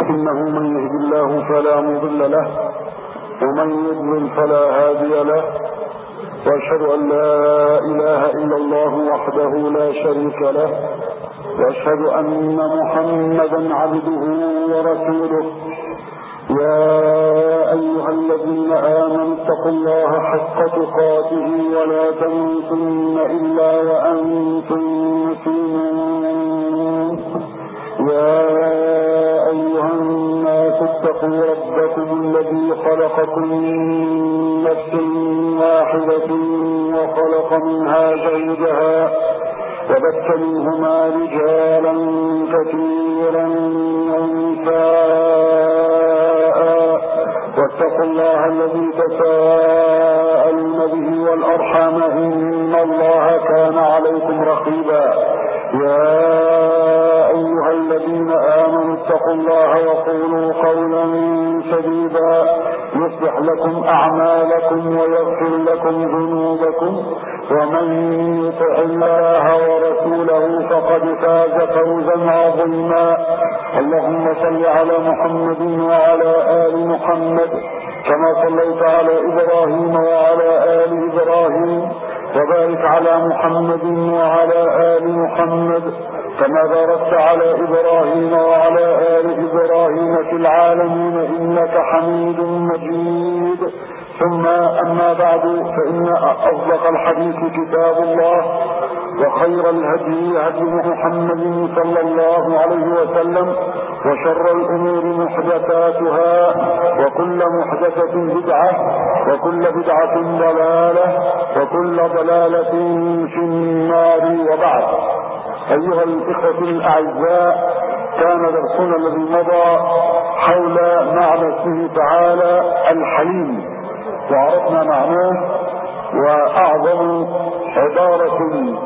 إنه من يهد الله فلا مضل له ومن يضلل فلا هادي له وأشهد أن لا إله إلا الله وحده لا شريك له وأشهد أن محمدا عبده ورسوله يا أيها الذين آمنوا اتقوا الله حق تقاته ولا تموتن إلا وأنتم مسلمون يا أيها الناس اتقوا ربكم الذي خلقكم من نفس واحدة وخلق منها زوجها وبث منهما رجالا كثيرا ونساء واتقوا الله الذي تساءلون به والارحام ان الله كان عليكم رقيبا يا ايها الذين امنوا اتقوا الله وقولوا قولا سديدا يصلح لكم اعمالكم ويغفر لكم ذنوبكم ومن يطع الله ورسوله فقد فاز فوزا عظيما اللهم صل على محمد وعلى ال محمد كما صليت على ابراهيم وعلى ال ابراهيم وبارك على محمد وعلى ال محمد كما باركت على ابراهيم وعلى ال ابراهيم في العالمين انك حميد مجيد ثم أما بعد فإن أصدق الحديث كتاب الله وخير الهدي هدي محمد صلى الله عليه وسلم وشر الأمور محدثاتها وكل محدثة بدعة وكل بدعة ضلالة وكل ضلالة في النار وبعد أيها الإخوة الأعزاء كان درسنا الذي مضى حول معنى اسمه تعالى الحليم وعرفنا معناه واعظم عبارة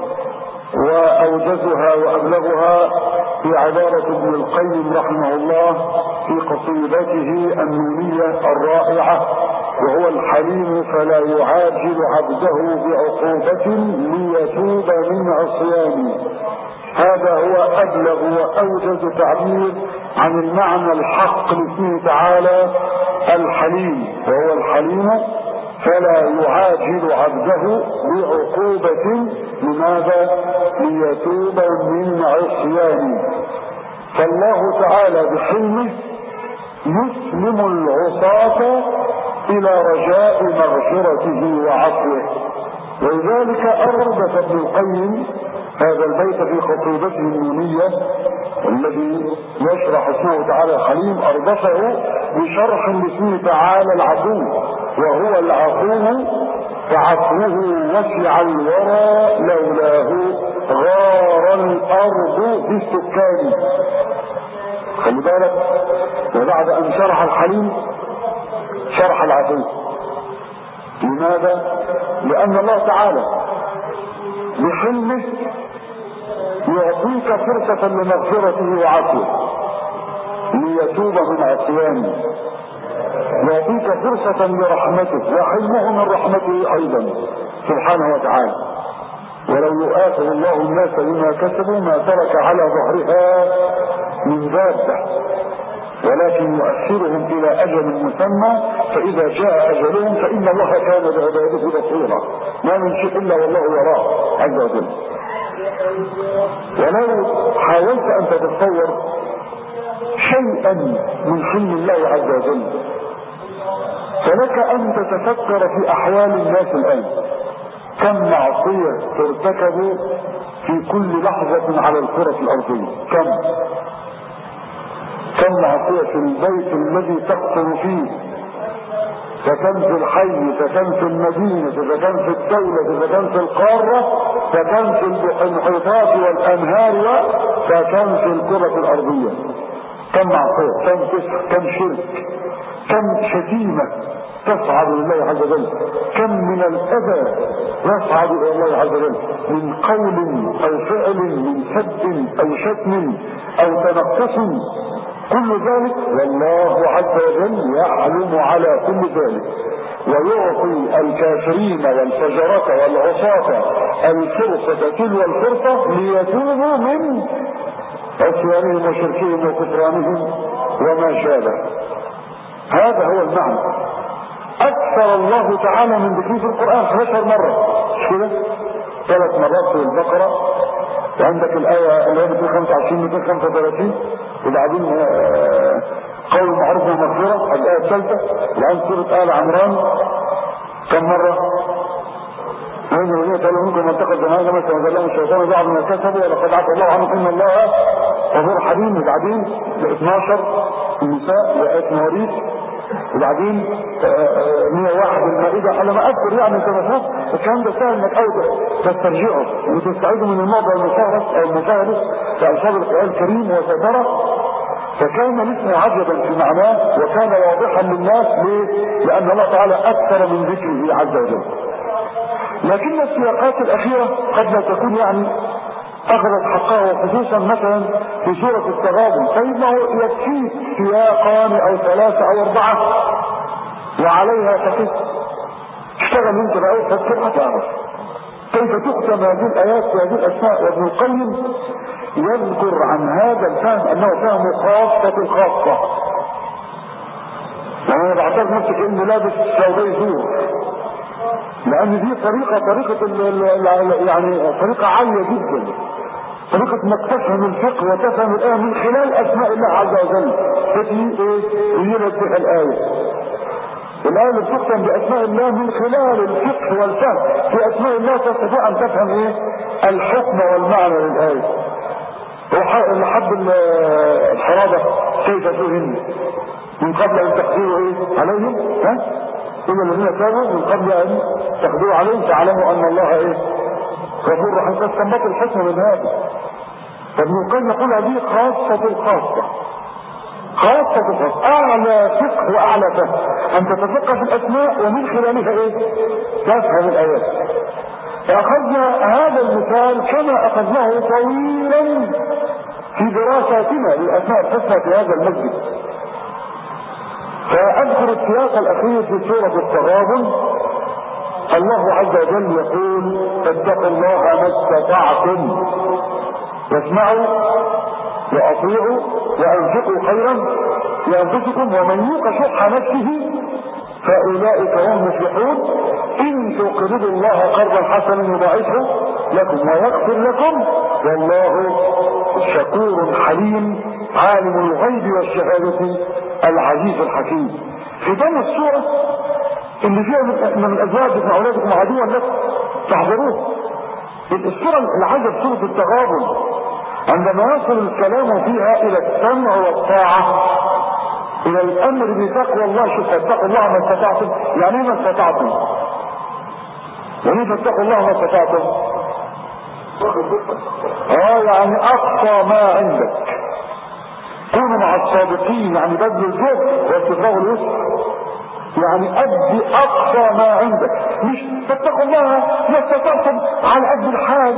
واوجزها وابلغها في عبارة ابن القيم رحمه الله في قصيدته النونية الرائعة وهو الحليم فلا يعاجل عبده بعقوبة ليتوب من عصيانه هذا هو ابلغ واوجز تعبير عن المعنى الحق لاسمه تعالى الحليم وهو الحليم فلا يعاجل عبده بعقوبة لماذا ليتوب من عصيانه فالله تعالى بحلمه يسلم العصاة الى رجاء مغفرته وعفوه ولذلك اردف ابن القيم هذا البيت في خطيبته النونية الذي يشرح اسمه تعالى الحليم أردفه بشرح لاسمه تعالى العفو وهو العفو فعفوه وسع الورى لولاه غار الأرض بالسكان خلي بالك وبعد أن شرح الحليم شرح العفو لماذا؟ لأن الله تعالى بحلمه يعطيك فرصة لمغفرته وعفوه ليتوب من عصيانه يعطيك فرصة لرحمته وحلمه من رحمته أيضا سبحانه وتعالى ولو يؤاخذ الله الناس بما كسبوا ما ترك على ظهرها من دابة ولكن يؤخرهم الى اجل مسمى فاذا جاء اجلهم فان الله كان بعباده بصيرا ما من شيء الا والله يراه عز وجل ولو حاولت ان تتصور شيئا من حلم الله عز وجل فلك ان تتفكر في احوال الناس الان كم معصية ترتكب في كل لحظة على الكرة الارضية كم كم معصية في البيت الذي تقتل فيه فكم في الحي فكم في المدينة فكم في الدولة فكم في القارة فكم في المحيطات والأنهار فكم في الكرة الأرضية كم معصية كم كسر كم شرك كم شتيمة تصعد لله عز وجل كم من الأذى يصعد إلى الله عز وجل من قول أو فعل من سب أو شتم أو تنقص كل ذلك والله عز وجل يعلم على كل ذلك ويعطي الكافرين والفجرة والعصاة الفرصة تلو الفرصة ليتوبوا من عصيانهم وشركهم وكفرانهم وما شابه هذا هو المعنى اكثر الله تعالى من ذكره في القرآن 11 مرة مش كده ثلاث مرات في البقرة وعندك الآية اللي هي 225 235 وبعدين آه، قول معروف ومغفرة الآية الثالثة وعند سورة آل عمران كم مرة؟ وين الذين قالوا منكم من اتخذ هذا مثلا وزلهم الشيطان بعض ما كسبوا ولقد عفى الله عنهم ان الله غفور حليم وبعدين ل 12 النساء وآية مواريث وبعدين آه، آه، 101 المائدة على ما اذكر يعني انت مفهوم الكلام ده سهل انك اوضح تسترجعه وتستعيده من الموضع المفهرس او المفهرس في الفاظ القران الكريم وسيطره فكان الاسم عجبا في معناه وكان واضحا للناس ليه؟ لان الله تعالى اكثر من ذكره عز وجل لكن السياقات الاخيره قد لا تكون يعني اخذت حقها وخصوصا مثلا في سورة التغابن فانه يكفيك سياقان او ثلاثة او اربعة وعليها تقف اشتغل انت بقى وفكر هتعرف كيف تختم هذه الايات وهذه الاسماء وابن القيم يذكر عن هذا الفهم انه فهم خاصة الخاصة يعني انا بعتبر نفسي كانه لابس ثوبي زور لان دي طريقة طريقة ال ال يعني طريقة عالية جدا طريقة انك تفهم الفقه وتفهم الآية من خلال أسماء الله عز وجل فتي إيه يرد بها الآية الآية اللي بتختم بأسماء الله من خلال الفقه والفهم في أسماء الله تستطيع أن تفهم إيه الحكم والمعنى للآية لحد الحرابة كيف فيهن من قبل أن تقدروا إيه عليهم ها إن الذين تابوا من قبل أن تقدروا عليهم تعلموا أن الله إيه غفور رحيم تستنبط الحكم من هذا فابن القيم يقول هذه خاصة الخاصة خاصة الخاصة أعلى فقه وأعلى فهم أن تتفقه في الأسماء ومن خلالها إيه تفهم الآيات فأخذنا هذا المثال كما أخذناه طويلا في دراستنا للأسماء الحسنى في هذا المسجد فأذكر السياق الأخير في سورة التغابن الله عز وجل يقول فاتقوا الله ما استطعتم واسمعوا واطيعوا وانفقوا خيرا لانفسكم ومن يوق شح نفسه فاولئك هم المفلحون ان تقرضوا الله قرضا حسنا يضاعفه لكم ويغفر لكم والله شكور حليم عالم الغيب والشهاده العزيز الحكيم ختام السوره اللي فيها من ازواجكم واولادكم عدوا لكم تحذروه السوره العجب سوره التغابن عندما يصل الكلام فيها الى السمع والطاعه الى الامر بتقوى الله شوف اتقوا الله ما استطعتم يعني ايه ما استطعتم يعني فاتقوا الله ما استطعتم اه يعني اقصى ما عندك كونوا مع الصادقين يعني بذل الجهد واستفراغ الوسع يعني ادي اقصى ما عندك مش فاتقوا الله ما استطعتم على قد الحال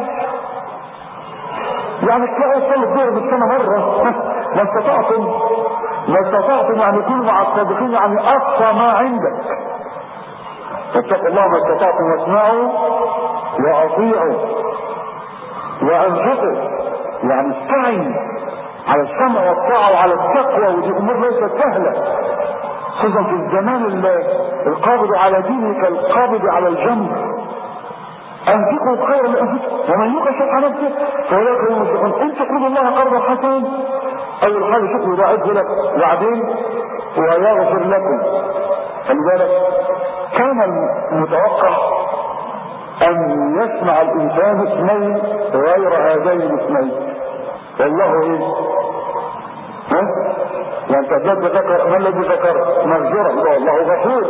يعني تلاقي صلي الظهر بالسنة مرة ما استطعتم ما استطعتم يعني كونوا مع الصادقين يعني اقصى ما عندك فاتقوا الله ما استطعتم واسمعوا واطيعوا وانفقوا يعني استعن على السمع والطاعة وعلى التقوى ودي امور ليست سهلة خصوصا في الزمان القابض على دينك القابض على الجنب انفقوا خيرا لانفسكم ومن يوق شح نفسه فاولئك هم المفلحون ان تقرضوا الله قرضا حسنا اول حاجه شكر يضاعفه لك وبعدين ويغفر لكم فلذلك كان المتوقع ان يسمع الانسان اسمين غير هذين الاسمين والله ايه ها يعني تجد ذكر ما الذي ذكر مغفرة الله غفور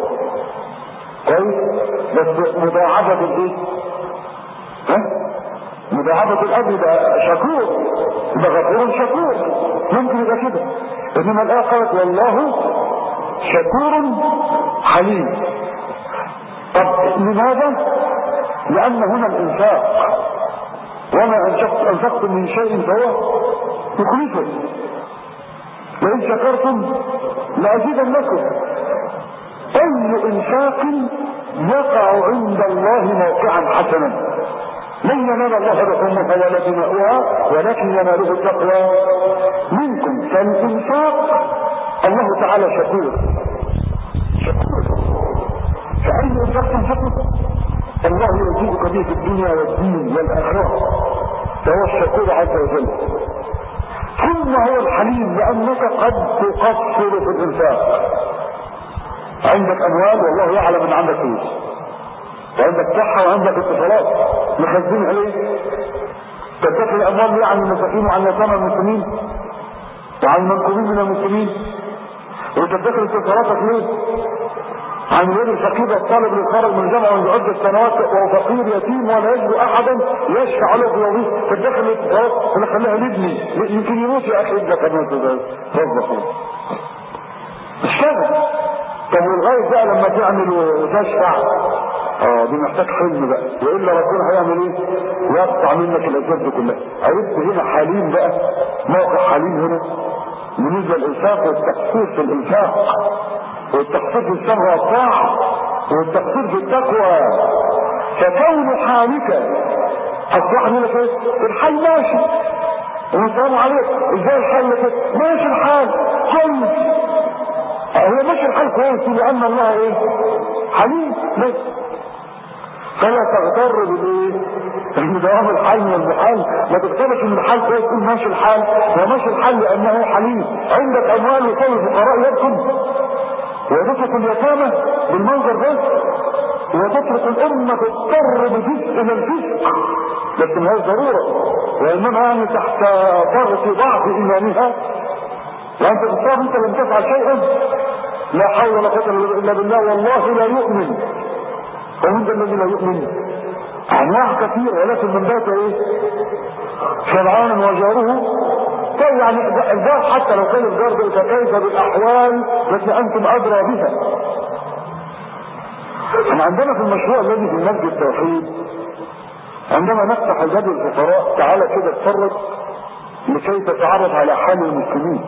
كويس بس مضاعفة الايه ها مضاعفة الاب ده شكور ده غفور شكور ممكن يبقى كده انما الايه قالت والله شكور حليم طب لماذا لان هنا الانفاق وما انفقت انفقتم من شيء فهو يخلفه وإن شكرتم لأزيدنكم أي إنفاق يقع عند الله موقعا حسنا لن ينال الله لحومها ولا دماؤها ولكن يناله التقوى منكم فالإنفاق وتعالى شكور شكور فأي إنسان شكور الله يجيبك به في الدنيا والدين والآخرة فهو الشكور عز وجل ثم هو الحليم لأنك قد تقصر في الإنفاق عندك أموال والله يعلم أن عندك فلوس وعندك صحة وعندك اتصالات مخزنها ليه؟ تتكل الأموال ليه عن المساكين وعن يتامى المسلمين وعن المنقوبين من المسلمين وتتكل اتصالاتك ليه؟ عن يد الفقير الطالب اللي خرج من الجامعه منذ عده سنوات وهو فقير يتيم ولا يجد احدا يشفع له في وظيفه تتدخل الاتصالات ولا خليها نبني يمكن يموت يا اخي ابنك الناس ده ربك اشتغل طب والغاية بقى لما تعمل وتشفع اه دي محتاج حلم بقى والا ربنا هيعمل ايه يقطع منك الاسباب دي كلها عرفت هنا حليم بقى موقع حليم هنا بالنسبه للانفاق والتقصير في الانفاق والتقصير في السمع والطاعه والتقصير في التقوى فكون حالك اصبح لك ايه الحال ماشي والسلام عليك ازاي الحال لك ماشي الحال كويس هو مش الحال كويس لان الله ايه حليم بس فلا تغتر بالايه بدوام الحال والمحال ما تغترش ان الحال كويس تقول ماشي الحال هو ماشي الحال لانه حليم عندك اموال وكل الفقراء يبكم وتترك اليتامى بالمنظر ده وتترك الامة تضطر بجزء من الفسق لكن هذه ضرورة وانما يعني تحت ضغط ضعف ايمانها وانت تصاب انت لم تفعل شيئا لا حول ولا قوه الا بالله والله لا يؤمن ومن ذا الذي لا يؤمن انواع كثيره ولكن من ذات ايه فرعون وجاره طيب يعني الجار حتى لو كان الجار ده فكيف بالاحوال التي انتم ادرى بها احنا عندنا في المشروع الذي في مسجد التوحيد عندما نفتح الباب الفقراء تعالى كده اتفرج لكي تتعرف على حال المسلمين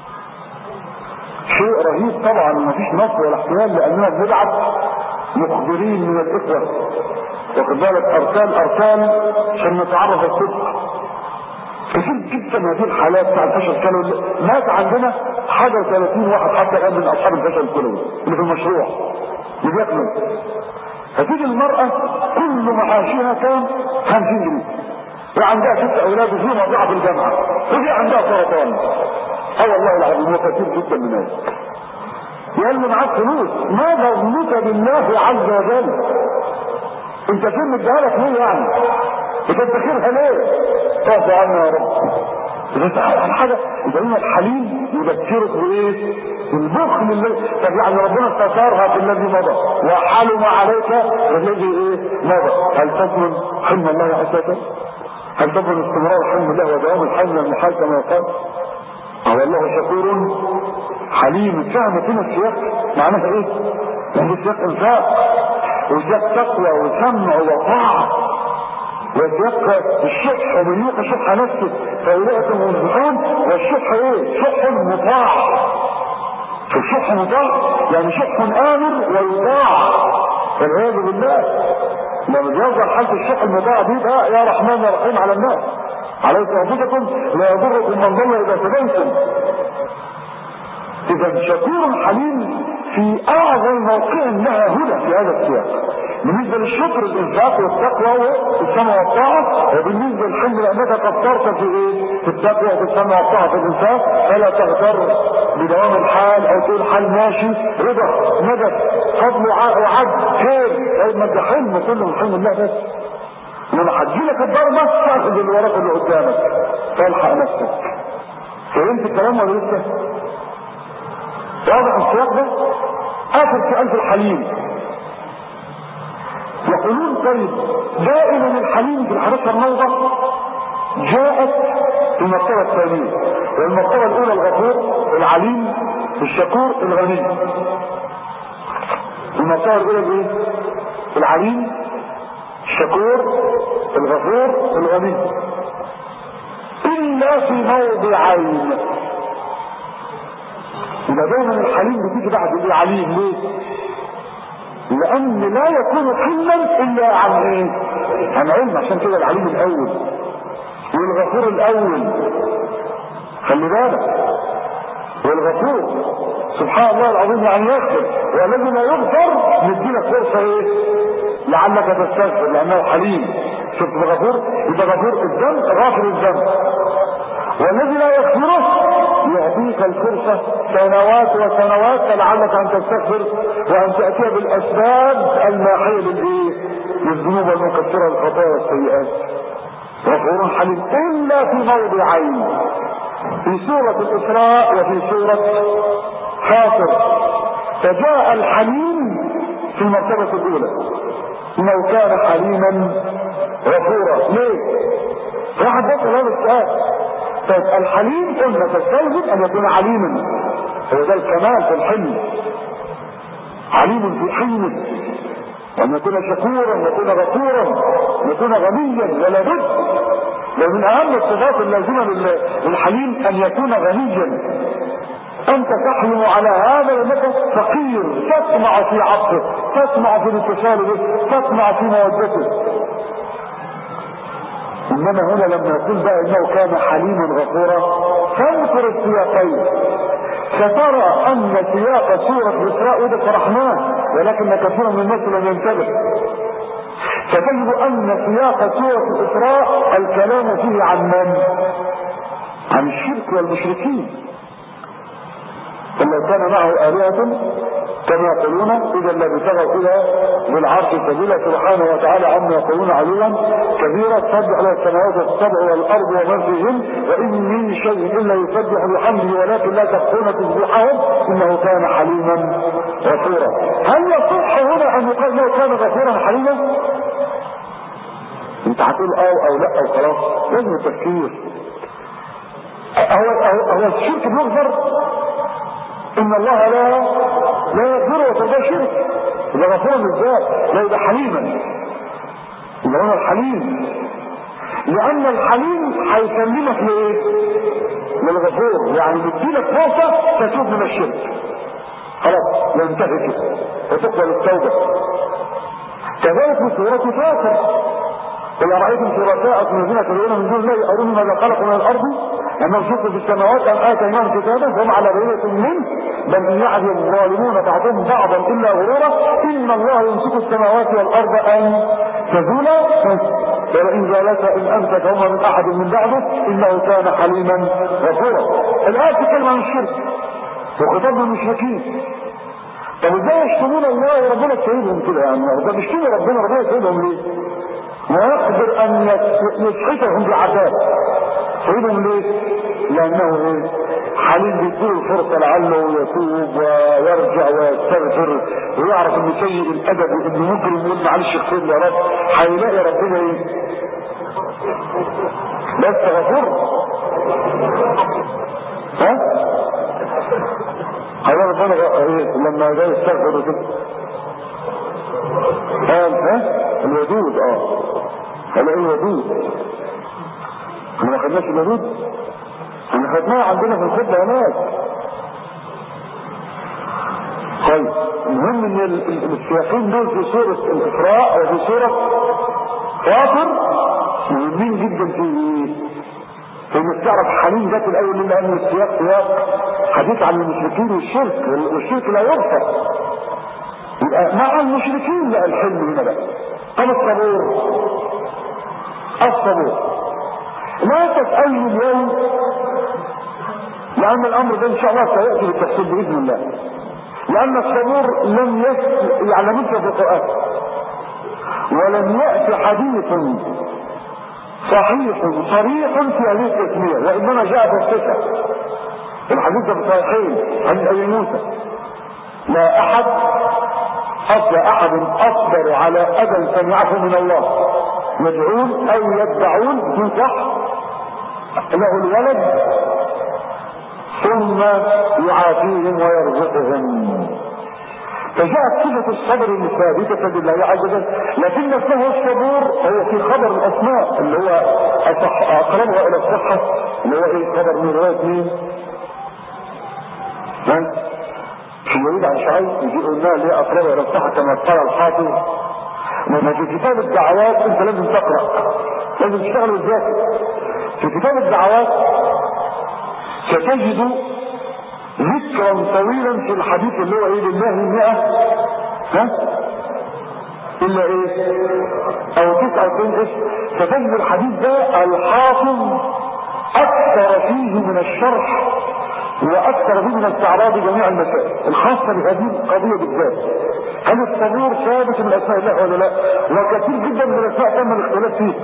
شيء رهيب طبعا مفيش نصر ولا احتيال لاننا بنبعت مخبرين من الاخوه واخد بالك ارسال ارسال عشان نتعرف الصدق كثير جدا هذه الحالات بتاع الفشل الكلوي مات عندنا حاجه 30 واحد حتى الان من اصحاب الفشل الكلوي اللي في المشروع اللي بيكمل فتيجي المرأة كل معاشها كان 50 جنيه وعندها ست اولاد وفي مضيعة في الجامعة وفي عندها سرطان اه والله العظيم وكثير جدا من الناس يقول له معاك فلوس ما ظنك بالله عز وجل انت فين مديها لك ليه يعني بتدخرها ليه اعفو عنا يا رب اذا انت عن حاجه يبقى لنا الحليم يذكرك بايه البخل اللي طب يعني ربنا استثارها في الذي مضى وحلم عليك الذي ايه مضى هل تضمن حلم الله عز وجل هل تضمن استمرار حلم الله ودوام الحلم والمحال كما يقال هو الله شكور حليم فهم فينا السياق معناها ايه يعني سياق انفاق وسياق تقوى وسمع وطاعه وسياق الشح ومن يوق شح نفسه فاولئك هم المفلحون والشح ايه شح مطاع الشح مطاع يعني شح امر ويطاع والعياذ بالله لما بيظهر حالة الشح المطاع دي بقى يا رحمن يا رحيم على الناس عليك انفسكم لا يضركم من ضل اذا تبيتم اذا شكور حليم في اعظم موقع لها هدى في هذا السياق بالنسبة للشكر الانفاق والتقوى والسمع والطاعة وبالنسبة للحلم لانك قصرت في ايه في التقوى وفي السمع والطاعة في الانفاق فلا تغتر بدوام الحال او تقول حال ماشي رضا ندى فضل وعد خير طيب ما ده حلم كله من حلم الله بس لما هتجيلك الضربة تاخد اللي وراك اللي قدامك تلحق نفسك فهمت الكلام ولا لسه؟ واضح السياق ده؟ اخر سؤال في الحليم يقولون طيب دائما الحليم في الحركة النوضة جاءت في المرتبة الثانية والمرتبة الأولى الغفور العليم الشكور الغني المرتبة الأولى الايه؟ العليم الشكور الغفور الغني إلا في موضعين يبقى دايما الحليم بتيجي بعد العليم ليه؟ لان لا يكون حلما الا عن ايه عن علم عشان كده العليم الاول والغفور الاول خلي بالك والغفور سبحان الله العظيم يعني يغفر والذي لا يغفر نديلك فرصه ايه لعلك تستغفر لانه حليم شفت غفور يبقى غفور الذنب غافر الذنب والذي لا يغفره يعطيك الفرصة سنوات وسنوات فلعلك ان تستغفر وان تأتي بالاسباب الماحية للايه للذنوب المكسرة الخطايا والسيئات غفور حليم الا في موضعين في سورة الاسراء وفي سورة خاطر فجاء الحليم في المرتبة الاولى انه كان حليما غفورا ليه؟ واحد بس هذا السؤال طيب الحليم قلنا تستلزم ان يكون عليما هو ده الكمال في الحلم عليم في حلمه وان يكون شكورا ويكون غفورا ويكون غنيا ولا بد لو من اهم الصفات اللازمه للحليم ان يكون غنيا انت تحلم على هذا لانك فقير تطمع في عبده تطمع في الاتصال به تطمع في مودته انما هنا لما يقول بقى انه كان حليما غفورا فانظر السياقين سترى ان سياق سورة الاسراء وده فرحناه ولكن كثيرا من الناس لم ينتبه فتجد ان سياق سورة الاسراء الكلام فيه عن من؟ عن الشرك والمشركين لو كان معه آلهة كما يقولون اذا لابتغوا الى ذي العرش سبيلا سبحانه وتعالى عما يقولون علوا كبيرا تسبح له السماوات السبع والارض ومن فيهن وان من شيء الا يسبح بحمده ولكن لا تخفون تسبحهم انه كان حليما غفورا هل يصح هنا ان يقال له كان غفورا حليما انت هتقول اه او لا او خلاص لازم التفكير هو هو الشرك بيغفر ان الله لا لا يغفر وتبقى شرك يبقى غفور ازاي لا يبقى حليما يبقى هو الحليم لان الحليم هيسلمك لايه للغفور يعني بيديلك فرصه تتوب من الشرك خلاص ينتهي كده وتقبل التوبه كذلك في سوره فاطر قل أرأيتم شركاءكم الذين تدعون من دون الله أروني ماذا خلقوا من الأرض أما شركوا في السماوات أم آتيناهم كتابا فهم على بينة منه بل إن يعد الظالمون بعضهم بعضا إلا غرورا إن الله يمسك السماوات والأرض أن تزولا ولئن زالتا إن أمسكهما من أحد من بعده إنه كان حليما غفورا الآية تتكلم عن الشرك وخطاب المشركين طب ازاي يشتمون الله وربنا تسيبهم كده يعني ده بيشتموا ربنا ربنا يسيبهم ليه؟ ويقدر ان يسحتهم بعذاب سيبهم ليه؟ لانه ايه؟ حليم بيديله الفرصة لعله يتوب ويرجع ويستغفر ويعرف ان سيء الادب وان مجرم يقول معلش اغفر يا رب هيلاقي ربنا ايه؟ بس غفور ها؟ هو ربنا ايه لما جاي يستغفر كده قال ها؟ الودود اه قال ايه الودود احنا ما خدناش الودود احنا خدناه عندنا في الخطبه هناك طيب المهم ان السياقين دول في سوره الاسراء وفي سوره فاطر مهمين جدا في في انك تعرف حليم ذات الاول لان السياق سياق حديث عن المشركين والشرك والشرك لا يغفر يبقى مع المشركين بقى الحلم هنا بقى طب الصبور الصبور لا تسألني اليوم لأن الأمر ده إن شاء الله سيأتي بالتفصيل بإذن الله لأن الصبور لم يعلمك في القرآن ولم يأتي حديث صحيح صريح في هذه التسمية وإنما جاء في الصفة الحديث في الصحيحين عن أبي موسى لا أحد أصل أحد أصبر على أذى سمعه من الله يدعون أو يدعون في صح له الولد ثم يعافيهم ويرزقهم فجاءت صفة الصبر الثابتة لله عز وجل لكن اسمه الصبور هو في خبر الأسماء اللي هو أصح أقربها إلى الصحة اللي هو إيه خبر من رواية مين؟ ها؟ في يريد عن شعيب يجي قلنا اللي هي أقربها إلى الصحة كما قال الحافظ لما في كتاب الدعوات أنت لازم تقرأ لازم تشتغل وتذاكر في كتاب الدعوات ستجد ذكرا طويلا في الحديث اللي هو ايه لله المئة ها الا ايه او تسعة وتسعين اسم فتجد الحديث ده الحافظ اكثر فيه من الشرح واكثر فيه من استعراض جميع المسائل الخاصة بهذه القضية بالذات هل الصبور ثابت من اسماء الله ولا لا وكثير جدا من الاسماء تم الاختلاف فيه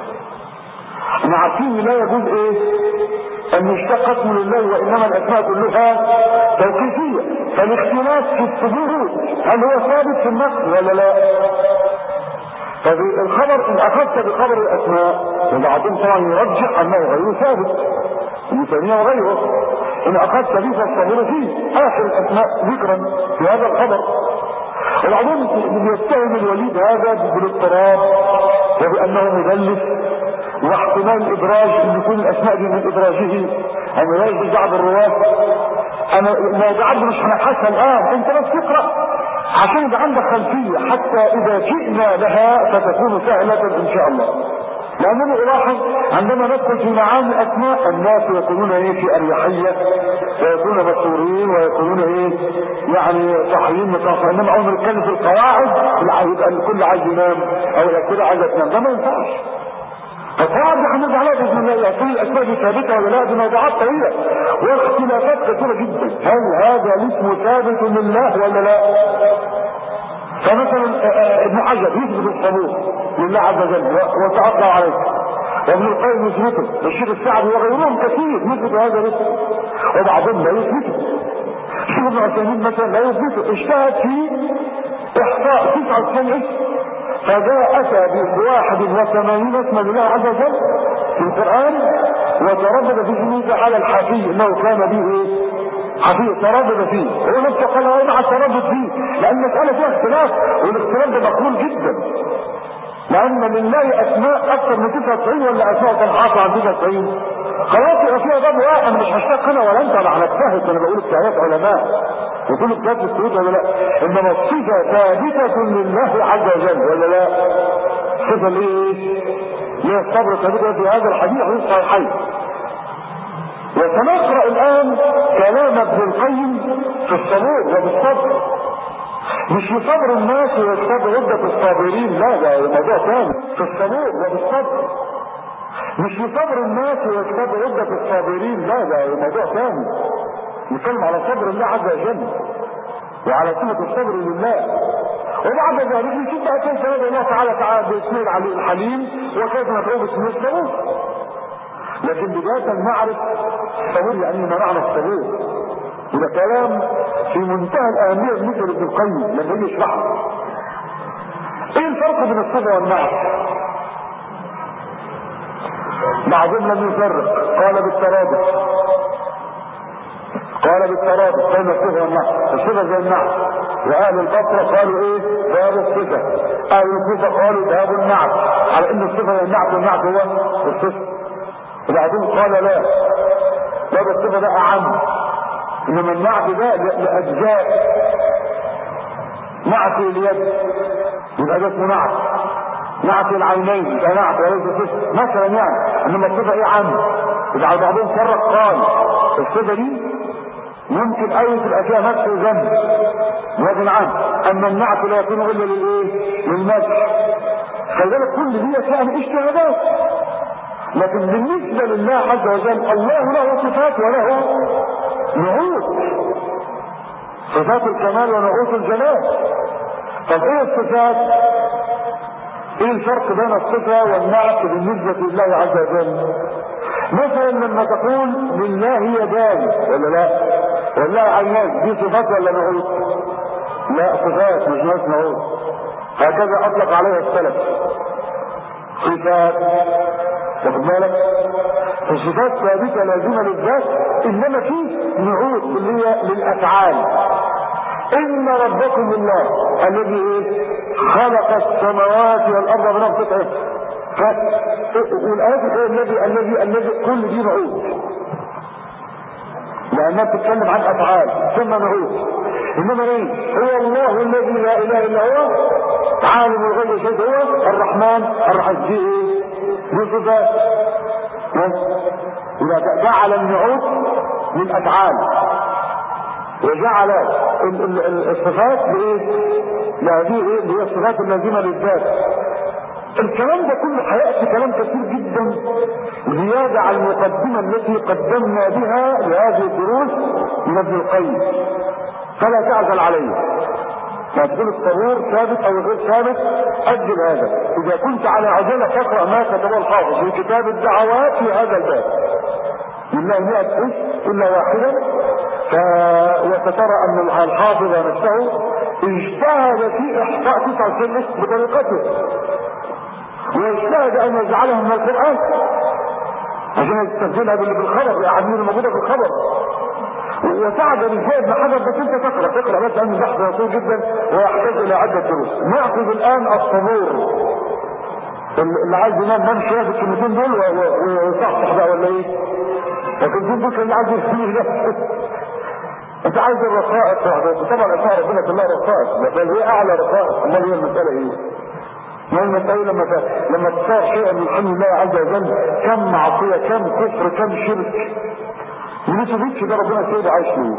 احنا عارفين لا يجوز ايه ان يشتق اسم لله وانما الاسماء كلها توقيفيه فالاختلاف في الثبوت هل هو ثابت في النص ولا لا طب الخبر ان اخذت بخبر الاسماء وبعضهم طبعا يرجح انه غير ثابت ابن تيميه وغيره ان اخذت به فالصبر فيه اخر الاسماء ذكرا في هذا الخبر وبعضهم يتهم الوليد هذا بالاضطراب وبانه مدلس واحتمال الادراج ان يكون الاسماء دي من ادراجه او يجوز بعض الرواه انا الموضوعات دي مش هنبحثها الان انت بس تقرا عشان يبقى عندك خلفيه حتى اذا جئنا لها فتكون سهله ان شاء الله لانني الاحظ عندما ندخل في معاني الاسماء الناس يكونون ايه في اريحيه ويكونون مسؤولين ويكونون ايه يعني صحيين متوقع انما اول ما نتكلم في القواعد يبقى الكل عايز ينام او الكل عايز تنام ده ما ينفعش فالقواعد دي هنرجع لها باذن الله يكون الاسماء دي ثابته ولا لا دي موضوعات طويله واختلافات كثيره جدا هل هذا الاسم ثابت لله ولا لا؟ فمثلا ابن حجر يثبت الصبور لله عز وجل وتعطى عليه وابن القيم يثبته والشيخ السعدي وغيرهم كثير يثبتوا هذا الاسم وبعضهم لا يثبته الشيخ ابن عثيمين مثلا لا يثبته اجتهد في احصاء 99 اسم فجاء اتى بواحد وثمانين اسما لله عز وجل في القران وتردد في جنوده على الحفي انه كان به ايه حفي تردد فيه هو نفسه قال هو مع التردد فيه لان المساله فيها اختلاف والاختلاف ده مقبول جدا لان لله اسماء اكثر من 99 ولا اسماء تنحاط عن 99 خلاص يبقى فيها باب واحد مش هشتاق انا ولا انت ولا هنجتهد انا بقول اجتهادات علماء وكل اجتهاد السعود ولا لا انما الصفه ثابته لله عز وجل ولا لا الصفه اللي ايه؟ هي الصبر ثابته في هذا الحديث حديث صحيحين وسنقرا الان كلام ابن القيم في الصبور وبالصبر مش في صبر الناس ويصبر عدة الصابرين لا ده موضوع ثاني في الصبور وبالصبر مش في صبر الناس ويصبر عدة الصابرين لا ده موضوع ثاني نتكلم على صبر الله عز وجل وعلى صفة الصبر لله وبعد ذلك نشوف بقى كيف يدعو الله تعالى تعالى باسمه العلي الحليم وكيف ندعوه باسمه الصبور لكن بداية نعرف الصبور يعني ما معنى الصبور وده كلام في منتهى الأهمية بالنسبة لابن القيم لما يجي يشرحه ايه الفرق بين الصبر والنعم بعضهم لم يفرق قال بالترادف قال بالترادف بين الصفة والنعم الصفة زي النعم واهل البصرة قالوا ايه باب الصفة اهل الكوفة قالوا باب النعم على ان الصفة هي النعم والنعم هو الصفة وبعضهم قال لا باب الصفة ده اعم انما النعت ده لاجزاء نعت اليد يبقى ده اسمه نعت نعت العينين يبقى نعت وليس صفه مثلا يعني انما الصفه ايه عام يبقى بعضهم فرق قال الصفه دي ممكن اي تبقى فيها نفس وذنب وزن عام اما النعت لا يكون الا للايه للمدح فلذلك كل دي يعني اجتهادات لكن بالنسبه لله عز وجل الله له صفات وله نعوت صفات الكمال ونعوت الجلال طب ايه الصفات ايه الفرق بين الصفة والنعت بالنسبة لله عز وجل مثلا لما تقول لله يدان ولا لا ولا عينان دي صفات ولا نعوت لا صفات مش ناس نعوت هكذا اطلق عليها السلف صفات واخد بالك الصفات ثابته لازمه للذات انما في نعود اللي هي للافعال ان ربكم الله الذي ايه خلق السماوات والارض بنفسه ايه والايات ايه الذي الذي الذي كل دي نعود لانها بتتكلم عن افعال ثم نعود انما ايه هو الله الذي لا اله الا هو عالم الغيب شيء هو الرحمن الرحيم دي ايه دي صفات إذا جعل النعوت للأفعال وجعل ال- ال- ال- الصفات بايه؟ لهذه ايه؟ اللي هي الصفات اللازمه للذات. الكلام ده كله هياتي كلام كثير جدا زياده على المقدمه التي قدمنا بها لهذه الدروس من ابن القيم. فلا تعزل عليه. ما تقول الطابور ثابت او غير ثابت اجل هذا اذا كنت على عجله فاقرا ما كتبه الحافظ في كتاب الدعوات في هذا الباب لله 100 اسم الا واحدا ف... وسترى ان الحافظ نفسه اجتهد في احصاء 99 اسم بطريقته واجتهد ان يجعلهم من القران عشان يستبدلها باللي في الخبر الاحاديث الموجوده في الخبر وتعجب ازاي ابن حجر بس انت تقرا تقرا بس لان البحث طويل جدا ويحتاج الى عده دروس ناخذ الان الصبور اللي عايز ينام نام شويه في الكلمتين دول و- و- ويصحصح بقى ولا ايه؟ لكن دول اللي عايز يفهم ده انت عايز الرقائق طبعا اسماء ربنا كلها رقائق بل هي اعلى رقائق امال هي المساله ايه؟ ما المسألة لما ت- لما تصار شيئا من حلم الله عز وجل كم معصية كم كفر كم شرك ونسبتش ده ربنا سيده عايش ليه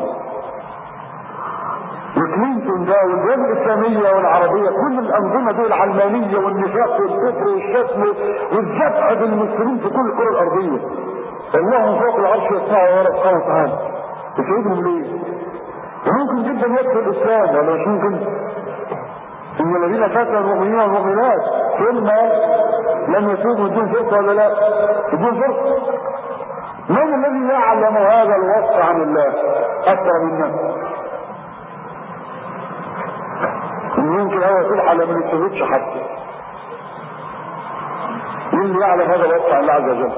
وكلينتون ده والدول الاسلاميه والعربيه كل الانظمه دي العلمانيه والنفاق والكفر والشتم والذبح بالمسلمين في كل الكره الارضيه الله من فوق العرش يسمعه ويرى سبحانه وتعالى تسعدهم ليه؟ وممكن جدا يدخل الاسلام ولا مش ممكن؟ ان الذين فتنوا المؤمنين والمؤمنات ثم لم يتوبوا بدون فرصه ولا لا؟ بدون فرصه من الذي يعلم هذا الوصف عن الله اكثر منا؟ ممكن هو يقول على ما يثبتش حتى مين اللي يعلم هذا الوصف عن الله عز وجل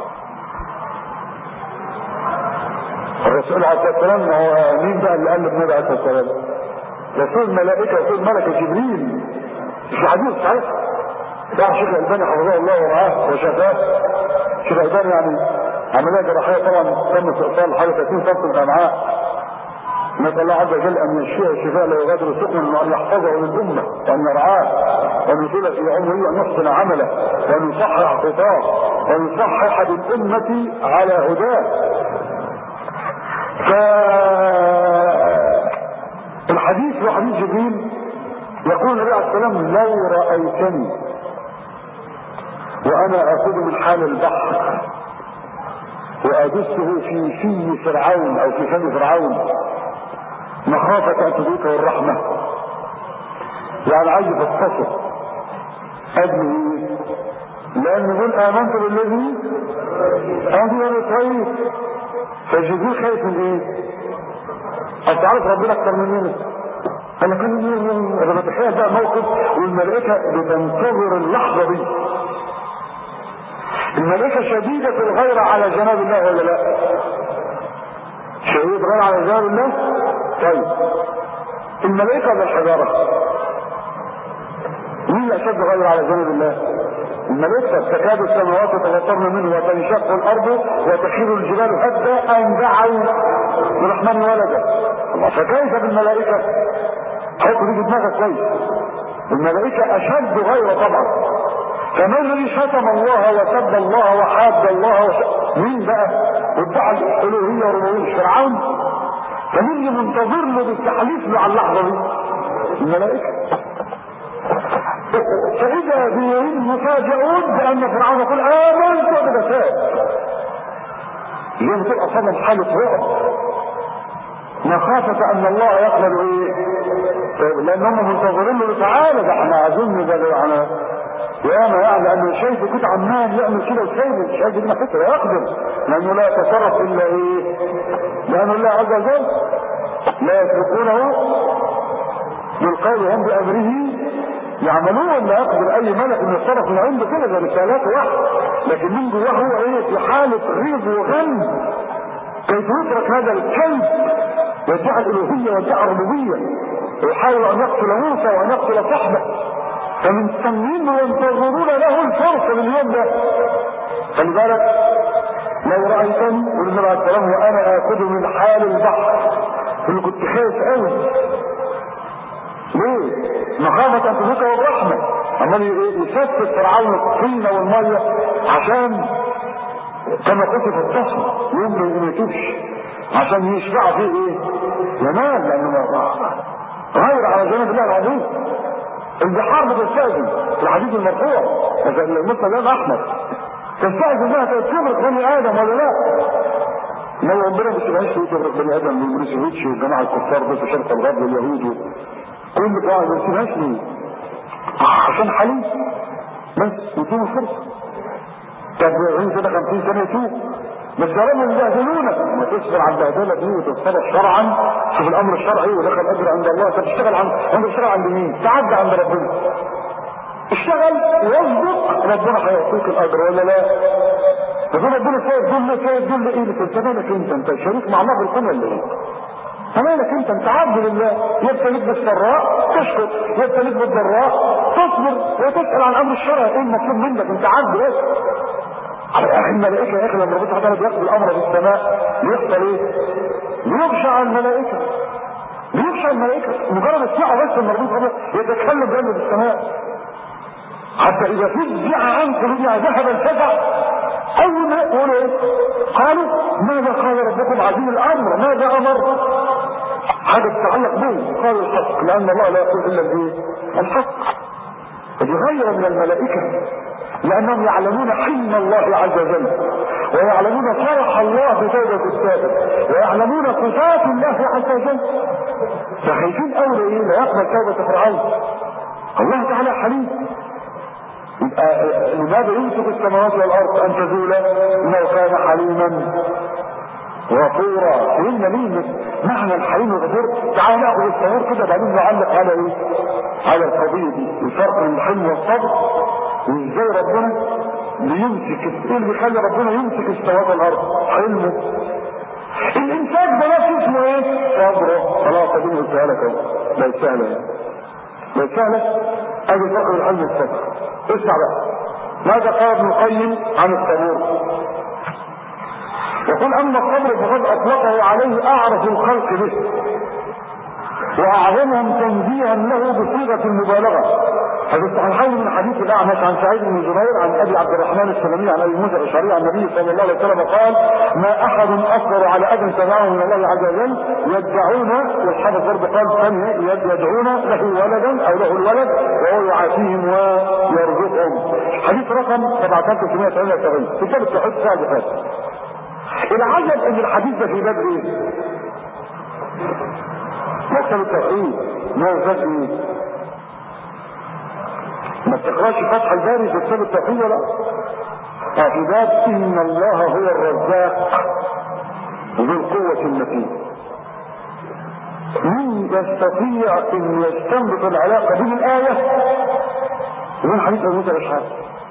الرسول عليه الصلاه والسلام هو مين بقى اللي قال للنبي عليه الصلاه والسلام رسول ملائكه رسول ملك جبريل في حديث صحيح ده شيخ الالباني حفظه الله ورعاه وشفاه شيخ الالباني يعني عمليه جراحيه طبعا تم استئصال حوالي 30 سم معاه نسأل الله عز وجل أن يشفيه الشفاء لا يغادر سقما وأن يحفظه للأمة وأن يرعاه وأن يطيل في عمره وأن يحسن عمله وأن يصحح خطاه وأن يصحح للأمة على هداه ف الحديث في حديث جبريل يقول النبي عليه السلام لو رأيتني وأنا آخذ من حال البحر وأدسه في في فرعون أو في فم فرعون مخافة أن تدركه الرحمة يعني عايز يفصصه أجل إيه؟ لأن يقول آمنت بالذي آمنت بالذي طيب فجبريل خايف من إيه؟ أنت عارف ربنا أكتر مننا أنا كان أنا بتخيل بقى موقف والملائكة بتنتظر اللحظة دي الملائكة شديدة الغيرة على جناب الله ولا لا؟ شديدة الغيرة على جناب الله؟ طيب الملائكة ولا الحجارة؟ مين أشد غير على جانب الله؟ الملائكة تكاد السماوات تتفطرن منه وتنشق الأرض وتخير الجبال هدا أن دعوا للرحمن ولدا الله فكيف بالملائكة؟ حط دي في دماغك كويس الملائكة أشد غير طبعا فمن الذي شتم الله وسب الله وحاد الله وش... مين بقى؟ وادعى الألوهية والربوبية فرعون فمين اللي منتظر له بالتحليف له على اللحظه دي؟ الملائكه. فاذا بهم مفاجئون بان فرعون يقول امنت وبدسات. يوم تبقى صدم حاله رعب. مخافة ان الله يقبل ايه؟ لان هم منتظرين له تعالى ده احنا اظن ده يعني ياما يعني لانه شايف كده عمال يعمل كده وسايبه مش عايز يجيب حته لا يقدر لانه لا يتصرف الا ايه؟ لان الله عز وجل لا يتركونه بالقول هم بامره يعملون لا يقدر اي ملك ان يتصرف من عنده كده ده رسالاته واحده لكن من جواه هو ايه في حاله ريب وغم كيف يترك هذا الكلب يدعي الالوهيه ويدعي الربوبيه ويحاول ان يقتل موسى وان يقتل صحبه فمستنين وينتظرون له الفرصه لليوم ده خلي بالك لو رايتني والنبي عليه السلام وانا اخذ من حال البحر اللي كنت خايف قوي ليه؟ مخافة أن تذوقه الرحمة عمال يسفك فرعون الطينة والمية عشان كما قلت في التصل يوم ما يتوبش عشان يشفع فيه ايه؟ ينال لانه غير على جنب الله العظيم البحار بتستأذن في الحديث المرفوع المسلم الامام احمد تستأذن انها تفرق بني ادم ولا لا؟ ما ربنا ما بيسيبهاش يفرق بني ادم من بريسوفيتش والجماعه الكفار دول في شرق الغرب واليهود كل ده ما بيسيبهاش ليه؟ عشان حليم بس يديله فرصه طب يعين كده 50 سنه يتوب بس يا رب يبهدلونك ما تصبر على البهدله دي وتتصرف شرعا شوف الامر الشرعي ودخل اجر عند الله انت بتشتغل عند انت بتشتغل عند مين؟ تعدى عند ربنا اشتغل واصدق ربنا هيعطيك الاجر ولا لا؟ فدول ربنا سايب دول سايب دول ايه بس انت مالك انت انت شريك مع الله في الكون ولا ايه؟ فمالك انت انت عبد لله يبتليك بالسراء تشكر يبتليك بالضراء تصبر وتسال عن امر الشرع ايه المطلوب منك انت عبد بس الملائكة يا اخي لما ربنا تعالى بياخد الامر في السماء بيحصل ايه؟ بيخشع الملائكة بيخشع الملائكة مجرد الساعة بس لما ربنا يتكلم جنب السماء حتى اذا فزع عنكم اذا ذهب الفزع اول ما يقولوا ايه؟ قالوا ماذا قال ربكم عزيز الامر ماذا امر؟ حاجة تتعلق به قالوا الحق لان الله لا يقول الا بايه؟ الحق فبغير من الملائكة لانهم يعلمون حلم الله عز وجل ويعلمون فرح الله بتوبة التائب ويعلمون صفات الله عز وجل فخايفين اولى ايه لا يقبل توبة فرعون الله تعالى حليم يبقى لماذا يمسك السماوات والارض ان تزولا انه كان حليما غفورا فهمنا مين معنى الحليم الغفور تعال ناخذ الصبور كده بعدين نعلق على ايه على القضيه دي الفرق بين الحلم والصبر وازاي ربنا بيمسك ايه اللي بيخلي ربنا يمسك السماوات والارض حلمه الانسان ده نفسه اسمه ايه صبره خلاص اديني قلتها لك اهو بقت سهله بقت سهله ادي الفرق بين الحلم والصبر اسمع بقى ماذا قال ابن القيم عن الصبور يقول اما الصبر فقد اطلقه عليه اعرف الخلق به واعظمهم تنبيها له بصيغه المبالغه ففي الصحيحين من حديث الاعمش عن سعيد بن جبير عن ابي عبد الرحمن السلمي عن ابي موسى الاشعري عن النبي صلى الله عليه وسلم قال ما احد اصبر على اذى سمعه من الله عز وجل يدعون والحافظ برضه قال ثانيه يدعون له ولدا او له الولد وهو يعافيهم ويرزقهم حديث رقم 7378 في كتاب التوحيد الساعه اللي فاتت العجب ان الحديث ده في باب ايه؟ مكتب التوحيد ما هو باب ايه؟ ما تقراش فتح الباري في كتاب التوحيد ولا؟ اه في باب ان الله هو الرزاق ذو القوة المتين من يستطيع ان يستنبط العلاقة بين الآية وبين حديث ابو موسى الاشعري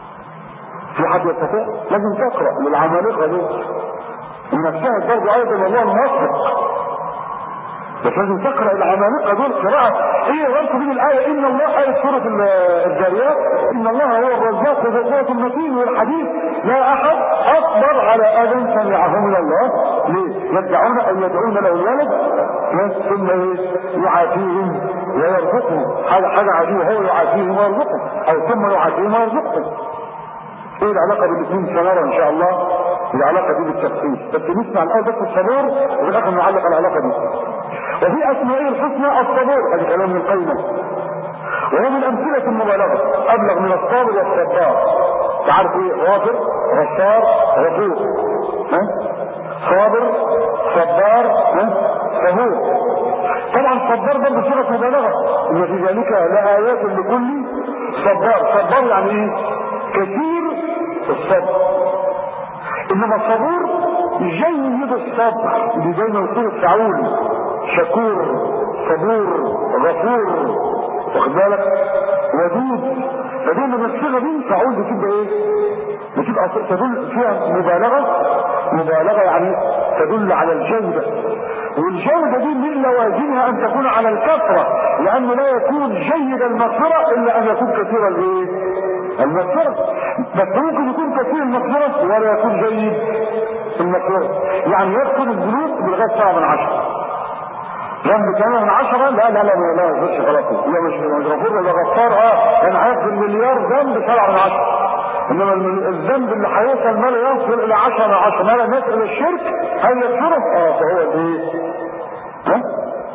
في حد يستطيع لازم تقرا للعمالقه دول ونفسها برضه ايضا الله الموفق بس لازم تقرا العمالقه دول قراءه هي غلط بين الايه ان الله ايه سوره الجاريات ان الله هو الرزاق ذو القوه المتين والحديث لا احد اصبر على اذى سمعه من الله ليه؟ يدعون ان يدعون له الولد ثم يعافيهم ويرزقهم حاجه حاجه عجيبه هو يعافيهم ويرزقهم او ثم يعافيهم ويرزقهم ايه العلاقه بالاثنين سنرى ان شاء الله العلاقه دي بالتفصيل بس نسمع الاول بس الصبور وفي الاخر نعلق على العلاقه دي وفي اسمائه الحسنى الصبور هذا كلام من القيمه وهو من امثله المبالغه ابلغ من الصابر والصبار تعرف ايه غافر غفار غفور ها صابر صبار ها صبور طبعا صبار برضه صيغه مبالغه ان في ذلك لايات لكل صبار صبار يعني ايه كثير الصبر انما الصبور جيد الصبر اللي دايما يكون التعاون شكور صبور غفور واخد بالك ودود فدول من الصيغه دي تعود بتبقى ايه؟ بتبقى تدل فيها مبالغه مبالغه يعني تدل على الجوده والجودة دي من لوازمها ان تكون على الكثرة لانه لا يكون جيد المغفرة الا ان يكون كثير الايه المغفرة بس ممكن يكون كثير المغفرة ولا يكون جيد المغفرة يعني يدخل الذنوب بالغاية سبعة من عشرة ذنب كمان من عشرة لا لا لا لا لا مش غلط لا مش مش غفور ولا غفار اه انا هيغفر مليار ذنب سبعة من عشرة انما الذنب اللي هيوصل ما لا يصل الى 10 من 10 ما لا الناس الى الشرك هل يغفره؟ اه فهو ايه؟ ها؟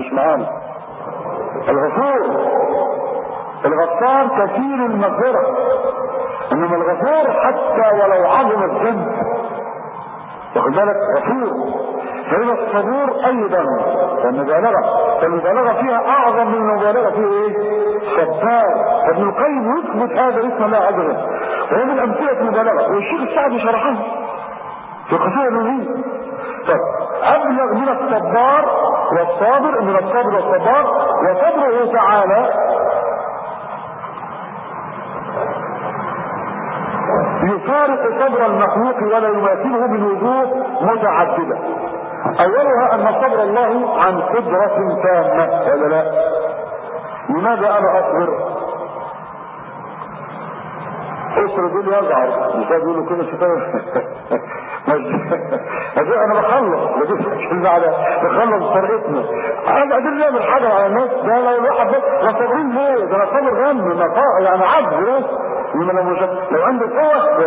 مش معانا الغفور الغفار كثير المغفرة انما الغفور حتى ولو عظم الذنب واخد بالك غفور فهنا الصبور ايضا والمبالغة فالمبالغة فيها اعظم من المبالغة في ايه صبار فابن القيم يثبت هذا اسم الله عز وجل وهو من امثلة المبالغة والشيخ السعدي شرحها في قصيدة النبي طيب ابلغ من الصبار والصابر من الصبر والصبار وصبره تعالى يفارق صبر المخلوق ولا يماثله من وجوه متعدده اولها ان صبر الله عن قدرة تامة ولا لا لماذا انا اصبر اسر دول يزعر مش يقول له كده شيطان انا بخلص مفيش على بخلص طريقتنا انا قادر نعمل حاجه على الناس ده لو الواحد بس لا صابرين ليه ده انا صابر غم يعني عجز بس لما لو مش لو عنده قوة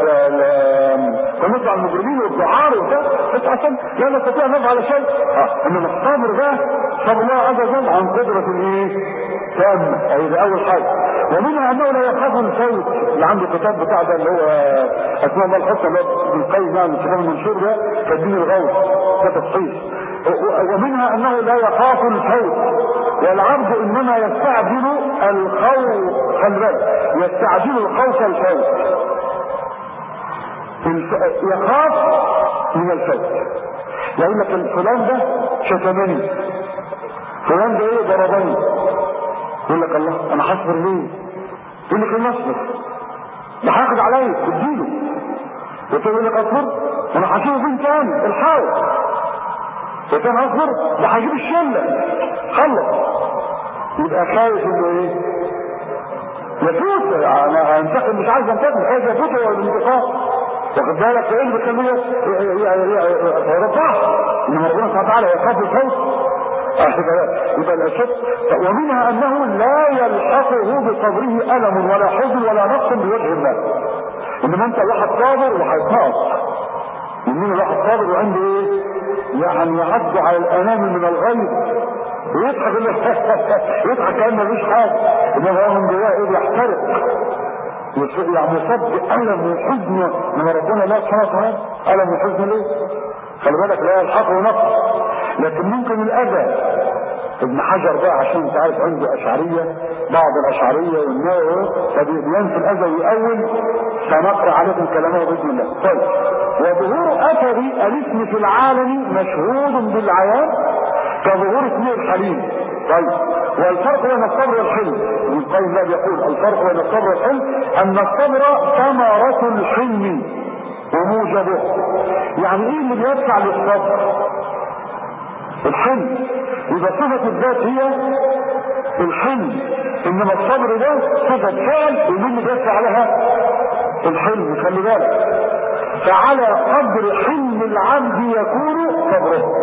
فنطلع المجرمين والدعار وبتاع بس عشان لا نستطيع ان نفعل شيء اه انما الصبر ده صبر الله عز وجل عن قدرة الايه؟ تامة اي ده اول حاجة ومنها انه لا يخاف الفوت اللي عنده كتاب بتاع ده اللي هو اسماء الله الحسنى اللي هو ابن القيم يعني الكتاب المنشور ده كالدين الغوث ده تفصيل ومنها انه لا يخاف الفوت والعبد انما يستعجل الخوف خلي بالك يستعجل الخوف الفوت يخاف من الفوت يقول لك فلان ده شتمني فلان ده ايه ضربني يقول لك الله انا هصبر ليه يقول لك ايه اصبر ده هياخد عليا اديله وتقول لك اصبر انا هشوف بنت تاني الحاول وكان اصبر ده هجيب الشله خلص يبقى خايف انه ايه يفوت انا انتقم مش عايز انتقم خايف يفوت هو الانتقام واخد بالك ايه اللي بيخليه يرفعه انما ربنا سبحانه وتعالى يخاف الخوف يبقى الاشد ومنها انه لا يلحقه بصبره الم ولا حزن ولا نقص بوجه الله انما انت واحد صابر وهيتنقص يمين الواحد صابر وعنده ايه يعني يعد على الانام من الغيظ ويضحك يضحك كان مفيش حاجه انما هو من جواه ايه بيحترق يعني يصب الم وحزن من ربنا لا سبحانه وتعالى الم وحزن ليه؟ خلي بالك لا يلحقه نقص لكن ممكن الاذى ابن حجر بقى عشان انت عارف عنده اشعريه بعض الاشعريه والنووي فبينفي الاذى ويأول سنقرا عليكم كلامه باذن الله طيب وظهور اثر الاسم في العالم مشهود بالعيان كظهور اسم الحليم طيب والفرق بين الصبر والحلم ابن القيم لا يقول الفرق بين الصبر والحلم ان الصبر ثمرة الحلم وموجبه يعني ايه اللي بيدفع للصبر الحلم يبقى صفة الذات هي الحلم انما الصبر ده صفة فعل ومين اللي بيدفع عليها الحلم خلي بالك فعلى قدر حلم العبد يكون صبره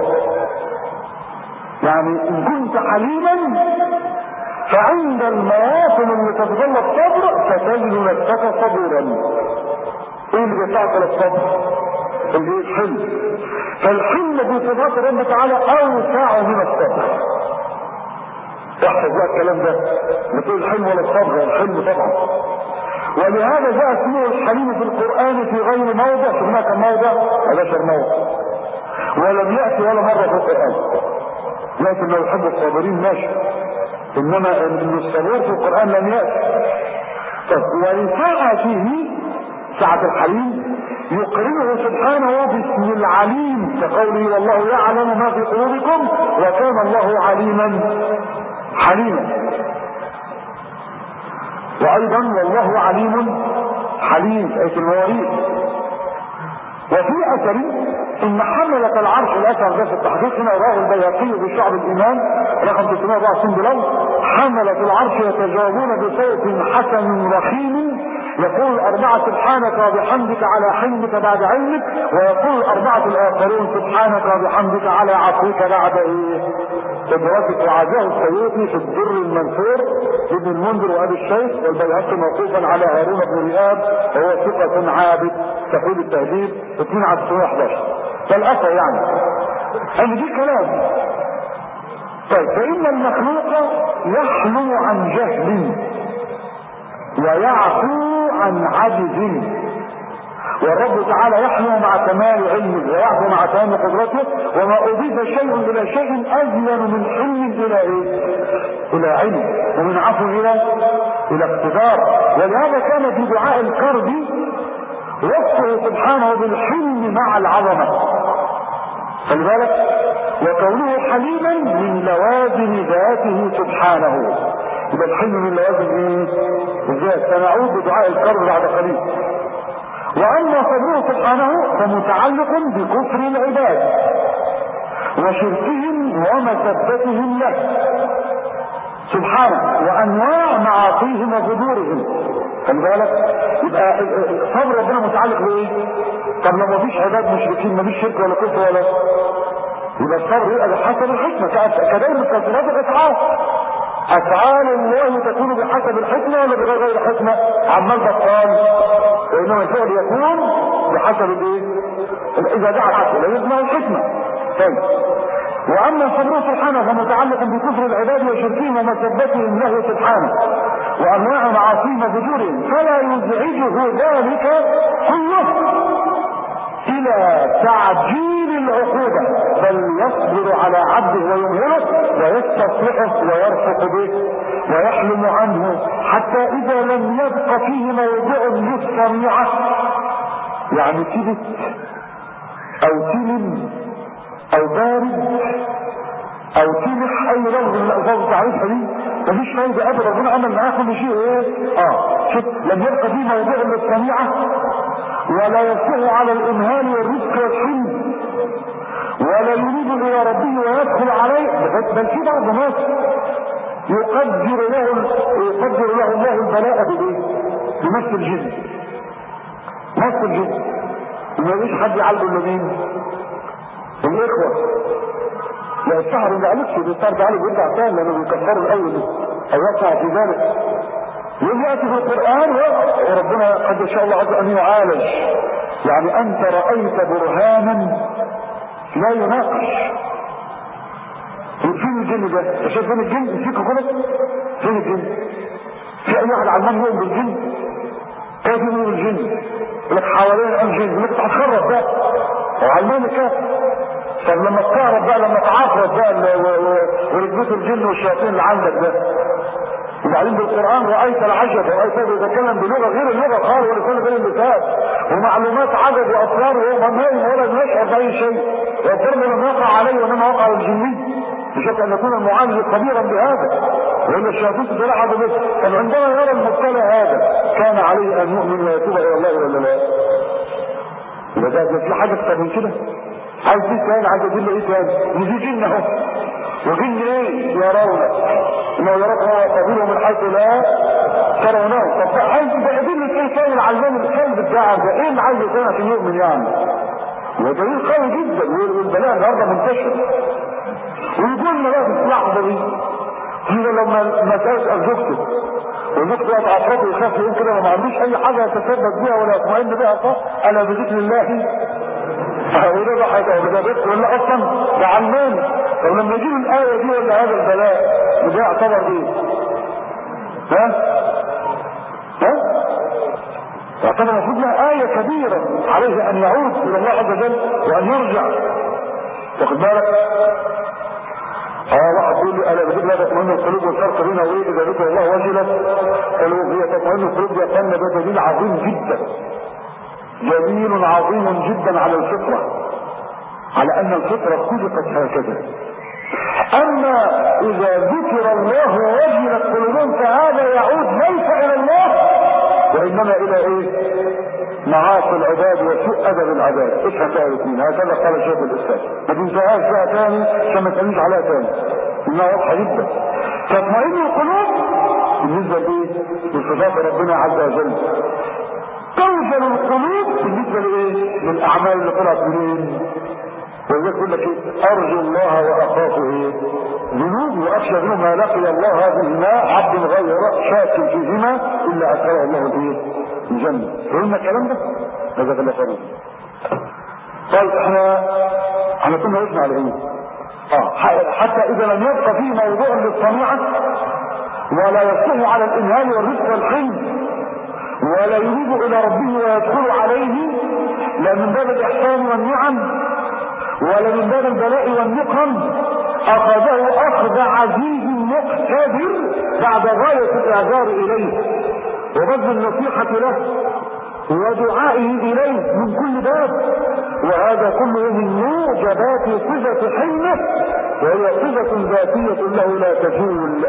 يعني ان كنت حليما فعند المواطن اللي تتغلب صبر فتجد نفسك صبورا ايه اللي بيدفعك للصبر اللي هي الحلم فالحلم في صفات ربنا تعالى اوسع من الصبر احفظ بقى الكلام ده لا تقول الحلم ولا الصبر الحلم طبعا ولهذا جاء اسمه الحليم في القرآن في غير موضع في هناك موضع وبشر موضع ولم يأتي ولا مرة في القرآن لكن لو يحب الصابرين ماشي انما ان الصبور في القرآن لم يأتي طب ولساعة فيه ساعة الحليم يقرنه سبحانه باسم العليم كقوله والله يعلم ما في قلوبكم وكان الله عليما حليما وايضا والله عليم حليم ايه المواريث وفي اثر ان حملة العرش الاثر ده في التحقيق هنا رواه البيهقي بشعب الايمان رقم 364 بلال حملة العرش يتجاوبون بصوت حسن رخيم يقول الأربعة سبحانك وبحمدك على حلمك بعد علمك ويقول الأربعة الآخرون سبحانك وبحمدك على عفوك بعد إيه؟ إدراكك وعزاه السيوطي في الدر المنثور ابن المنذر وأبي الشيخ والبيهقي موقوفا على هارون بن رئاب وهو ثقة عابد تحويل التهذيب 2 على 11 فالأثر يعني أن دي كلام طيب فإن المخلوق يحلو عن جهل ويعفو عن عجز والرب تعالى يحلو مع كمال علمه ويعفو مع تمام قدرته وما اضيف شيء الى شيء ازين من حلم الى ايه الى علم ومن عفو الى الى اقتدار ولهذا كان في دعاء الكرب وصفه سبحانه بالحلم مع العظمه خلي بالك وكونه حليما من لوازم ذاته سبحانه يبقى الحلم من لوازم ايه الذات سنعود بدعاء الكرب بعد قليل واما صبره سبحانه فمتعلق بكفر العباد وشركهم ومسبتهم له سبحانه وانواع معاصيهم وفجورهم خلي بالك يبقى صبر ربنا متعلق بايه؟ طب لو مفيش عباد مشركين مفيش شرك ولا كفر ولا يبقى الصبر يبقى بحسب الحكمه كذلك التصرفات الافعال افعال الله تكون بحسب الحكمه ولا بغير غير حكمه عمال بطال وانما الفعل يكون بحسب الايه اذا دعا العقل يبنى الحكمه طيب واما صبره سبحانه فمتعلق بكفر العباد وشركهم ومسبتهم له سبحانه وانواع معاصيهم وفجورهم فلا يزعجه ذلك كله الى تعجيل العقوبة بل يصبر على عبده ويمهله ويستصلحه ويرفق به ويحلم عنه حتى اذا لم يبق فيه موضع للصنيعة يعني تبت او تلم او بارد او تلح اي لفظ من الالفاظ التعريفها دي مفيش فايدة ابدا ربنا عمل معاه كل شيء ايه اه شوف لم يبقى فيه موضوع للصنيعة ولا يصح على الامهال والرزق والحلم ولا يريد الى ربه ويدخل عليه بل في بعض الناس يقدر له يقدر له الله البلاء بايه؟ بمثل الجن مثل الجن وما يجيش حد يعلم الذين الاخوه لا الشهر ما قالتش بيضطر بعلي بيرجع تاني لانه بيكفروا الاول او يقع في ذلك ويأتي في القرآن وربنا قد شاء الله عز أن يعالج يعني أنت رأيت برهانا لا يناقش فين الجن ده؟ شايف فين الجن؟ فيك كده؟ فين الجن؟ في أي واحد علمان يؤمن بالجن؟ كيف يؤمن بالجن؟ يقول لك حوالين الجن يقول لك هتخرب ده وعلمان كافر طب لما تقرب بقى لما تعافرت بقى ورجبت الجن والشياطين اللي عندك ده وبعدين بالقرآن رأيت العجب رأيته يتكلم بلغة غير اللغة قال ولسان غير اللسان ومعلومات عدد وأسرار وهو ما ولا يشعر بأي شيء ويقول لم يقع عليه وإنما وقع على الجني بشكل أن يكون المعالج خبيرا بهذا وإن الشياطين تتلاحظ به طب عندما يرى المبتلى هذا كان عليه أن يؤمن ويتوب إلى الله ولا لا؟ يبقى ده في حاجة أكتر من كده عايز ايه تاني عايز ادله ايه تاني ودي جن اهو وجن ايه يرون انه يراك هو قبيله من حيث لا ترونه طب عايز ده ادله ايه تاني العلمان الكلب بتاعه ده ايه اللي عايزه تاني عشان يؤمن يعني ودليل قوي جدا والبلاء النهارده منتشر ويقول لنا بقى في اللحظه دي هنا لما ما تسال زوجته وزوجته اتعرفه ويخاف يقول كده ما عندوش اي حاجه يتثبت بها ولا يطمئن بها صح الا بذكر الله وده ده حاجة وده بس ولا اصلا ده علمان طب لما يجيب الآية دي ولا هذا البلاء ده يعتبر ايه ها ها يعتبر المفروض لها آية كبيرة عليه أن يعود إلى الله عز وجل وأن يرجع واخد بالك اه واحد يقول لي انا بجيب لا تطمئن القلوب والفرق بينها وايه اذا ذكر الله وجلت قالوا هي تطمئن القلوب يا فن ده دليل عظيم جدا دليل عظيم جدا على الفطرة على ان الفطرة خلقت هكذا اما اذا ذكر الله وجلت قلوبهم فهذا يعود ليس الى الله وانما الى ايه معاصي العباد وسوء ادب العباد ايش هتعرف الاثنين هكذا قال شيخ الاسلام ما تنساهاش بقى تاني عشان ما تسالنيش عليها تاني انها واضحه جدا تطمئن القلوب بالنسبه لايه؟ لصفات ربنا عز وجل توجل القلوب بالنسبه لايه؟ للاعمال اللي طلعت منين؟ ولذلك يقول لك ايه؟ ارجو الله واخاف ايه؟ ذنوبي واخشى منه ما لقي الله هذهما عبد غير شاك فيهما الا ادخله الله الايه؟ الجنه. فهمنا الكلام ده؟ جزاك الله خيرا. طيب احنا احنا كنا وقفنا على ايه؟ آه حتى إذا لم يبقى فيه موضوع للصنيعة ولا يصلح على الإنهال والرزق والحلم ولا يريد إلى ربه ويدخل عليه لا من باب الإحسان والنعم ولا من باب البلاء والنقم أخذه أخذ عزيز مقتدر بعد غاية الإعذار إليه وبذل النصيحة له ودعائه إليه من كل باب وهذا كله من موجبات صفة حلمه وهي صفة ذاتية له لا تزول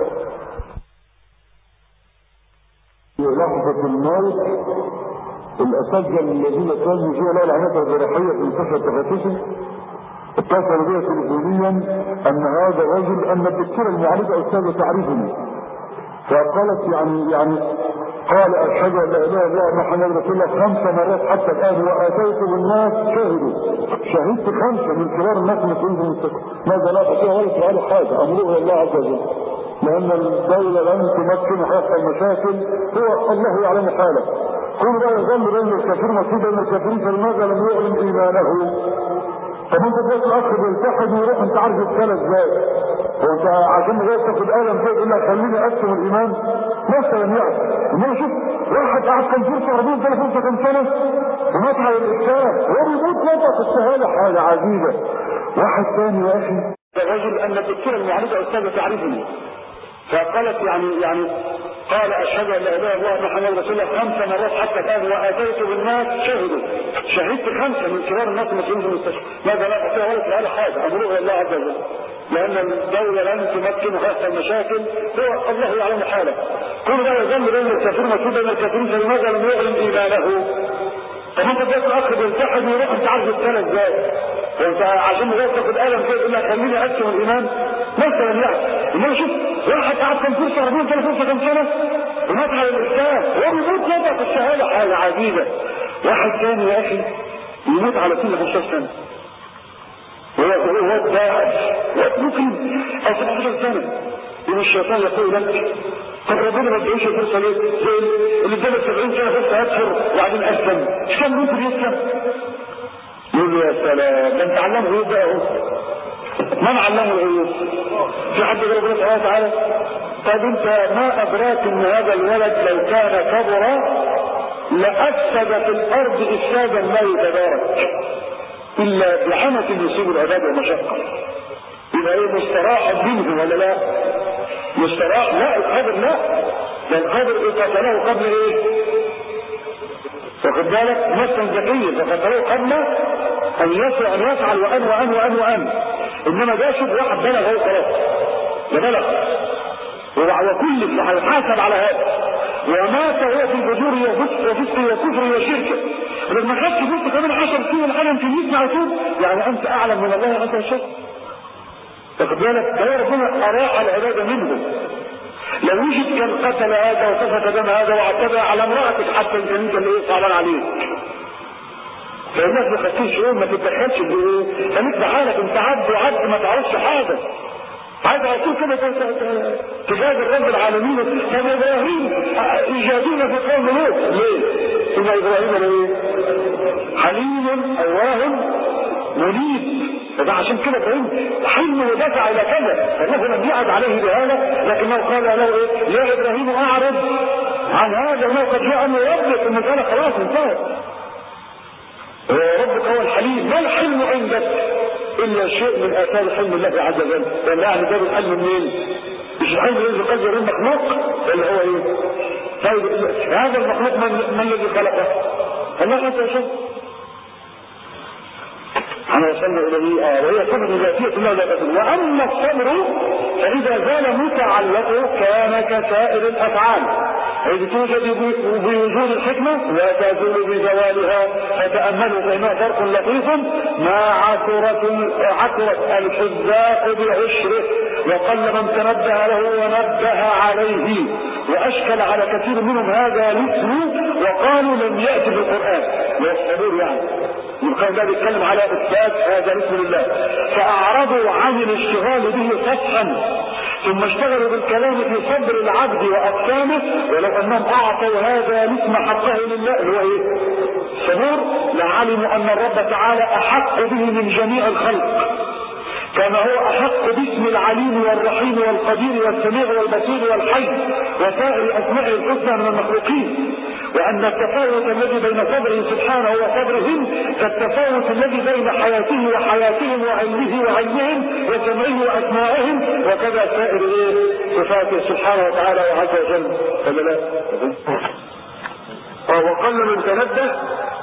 في لحظة الموت الأساتذة الذين كانوا فيها لا العناية الجراحية في مستشفى التفتيشي اتصلوا بي تليفونيا أن هذا الرجل أن الدكتورة المعالجة أستاذة تعرفني فقالت يعني يعني قال أشهد أن لا إله إلا الله محمد رسول الله خمس مرات حتى الآن وآتيت بالناس شهدوا شهدت خمسة من كبار الناس المسؤولين في المستشفى ماذا لا تستطيع ولا سؤال حاجة أمره إلى الله عز وجل لأن الدولة لم تمكن حق المشاكل هو الله يعلم حاله كل بقى يظل بين الكافرين مصيبة بين الكافرين فلماذا لم يعلن إيمانه طب انت دلوقتي الاخ بيلتحد ويروح انت عارف السنه ازاي هو انت عشان جاي تاخد قلم كده يقول لك خليني اقسم الايمان مثلا يعني انما شوف واحد قعد كان فرصه ربنا اداله فرصه كام سنه ومات على الاسلام هو بيموت متى في الشهاده حاجه عجيبه واحد ثاني يا اخي الرجل ان الدكتوره المعالجه استاذه تعرفني فقالت يعني يعني قال اشهد ان لا اله الا الله محمد رسول الله خمس مرات حتى الان واتيت بالناس شهدوا شهدت خمسه من كبار الناس المسؤولين في المستشفى ماذا لا استطيع ولا سؤال حاجه امره الى الله عز وجل لان الدوله لن تمكن هذه المشاكل هو الله يعلم حاله كل ده يظل بين الكافرين مسؤول بين الكافرين فلماذا لم يعلن ايمانه طب انت جاي الاخ بيلتحد ويروح انت عارف السنه ازاي وانت عشان جاي تاخد قلم كده يقول لك خليني اقسم الايمان مثلا يعني انما شوف واحد قعد كام فرصه ربنا اداله فرصه كام سنه ومات على الاسلام هو بيموت متى في الشهاده حاجه عجيبه واحد ثاني يا اخي يموت على كل 15 سنه وهو هو الداعش ممكن او 15 سنه ان الشيطان يقول لك طب ربنا ما ادعوش فرصه ليه؟ زي اللي اداله 70 سنه فرصه يكفر وبعدين اسلم مش كان ممكن يسلم؟ يقول له يا سلام ده انت علمه ايه بقى اهو من علمه العيوب؟ في حد غير ربنا سبحانه وتعالى؟ طب انت ما ادراك ان هذا الولد لو كان كبر لافسد في الارض افسادا لا يتبارك الا بعنة يصيب العباد ومشقه يبقى ايه مستراح منه ولا لا؟ مستراح لا القدر لا ده القدر قتله قبل ايه واخد بالك نفسا ذكيا فقتله قبل ان يسعى ان يفعل وان وان وان وان انما ده شوف واحد بلغ هو خلاص ده بلغ وكل هيحاسب على هذا ومات هو في الفجور وفسق وكفر وشرك لما خدت فلوس كمان 10 سنين العالم في يسمع يتوب يعني انت اعلم من الله عز وجل واخد بالك ده ربنا اراح العباده منه لو وجد كان قتل هذا وسفك دم هذا واعتدى على امرأتك حتى ان كان انت اللي ايه صعبان عليك فالناس ما خدتوش يوم ما تتدخلش بايه خليك بحالك انت عبد وعبد ما تعرفش حاجه عايز على طول كده تجادل رب العالمين كان ابراهيم ايجادين في قوم لوط ليه؟ ان ابراهيم ايه؟ حليم اواه منيب فده عشان كده ابراهيم حلم ودفع الى كذا فانه لم يعد عليه بهذا لكنه قال له ايه؟ يا ابراهيم اعرض عن هذا انه قد جاء امر ربك المساله خلاص انتهت ربك هو الحليم ما الحلم عندك الا شيء من اثار حلم الله عز وجل يعني يعني ده الحلم منين مش الحلم الذي قد يرى المخلوق اللي هو ايه طيب هذا المخلوق من, من الذي خلقه الله عز وجل انا وصلنا اليه اه وهي صبر ذاتية الله لا تزول واما الصبر فاذا زال متعلقه كان كسائر الافعال إذ توجد بوجود الحكمة وتزول بزوالها فتأملوا فإنها فرق لطيف ما عثرت عثرت الحذاق بعشره وقل من تنبه له ونبه عليه وأشكل على كثير منهم هذا الاسم وقالوا لم يأتي في القرآن والصبور يعني القول ده بيتكلم على إثبات هذا الاسم لله فأعرضوا عن الاشتغال به صفحا ثم اشتغلوا بالكلام في صبر العبد وأقسامه ولو أنهم أعطوا هذا الاسم حقه لله اللي هو إيه؟ صبور لعلموا أن الرب تعالى أحق به من جميع الخلق كما هو احق باسم العليم والرحيم والقدير والسميع والبصير والحي وسائر اسمائه الحسنى من المخلوقين وان التفاوت الذي بين صدره سبحانه وصدرهم كالتفاوت الذي بين حياته وحياتهم وعلمه وعلمهم وسمعه واسمائهم وكذا سائر ايه صفاته سبحانه وتعالى وعز وجل ولا لا وقل من تنبه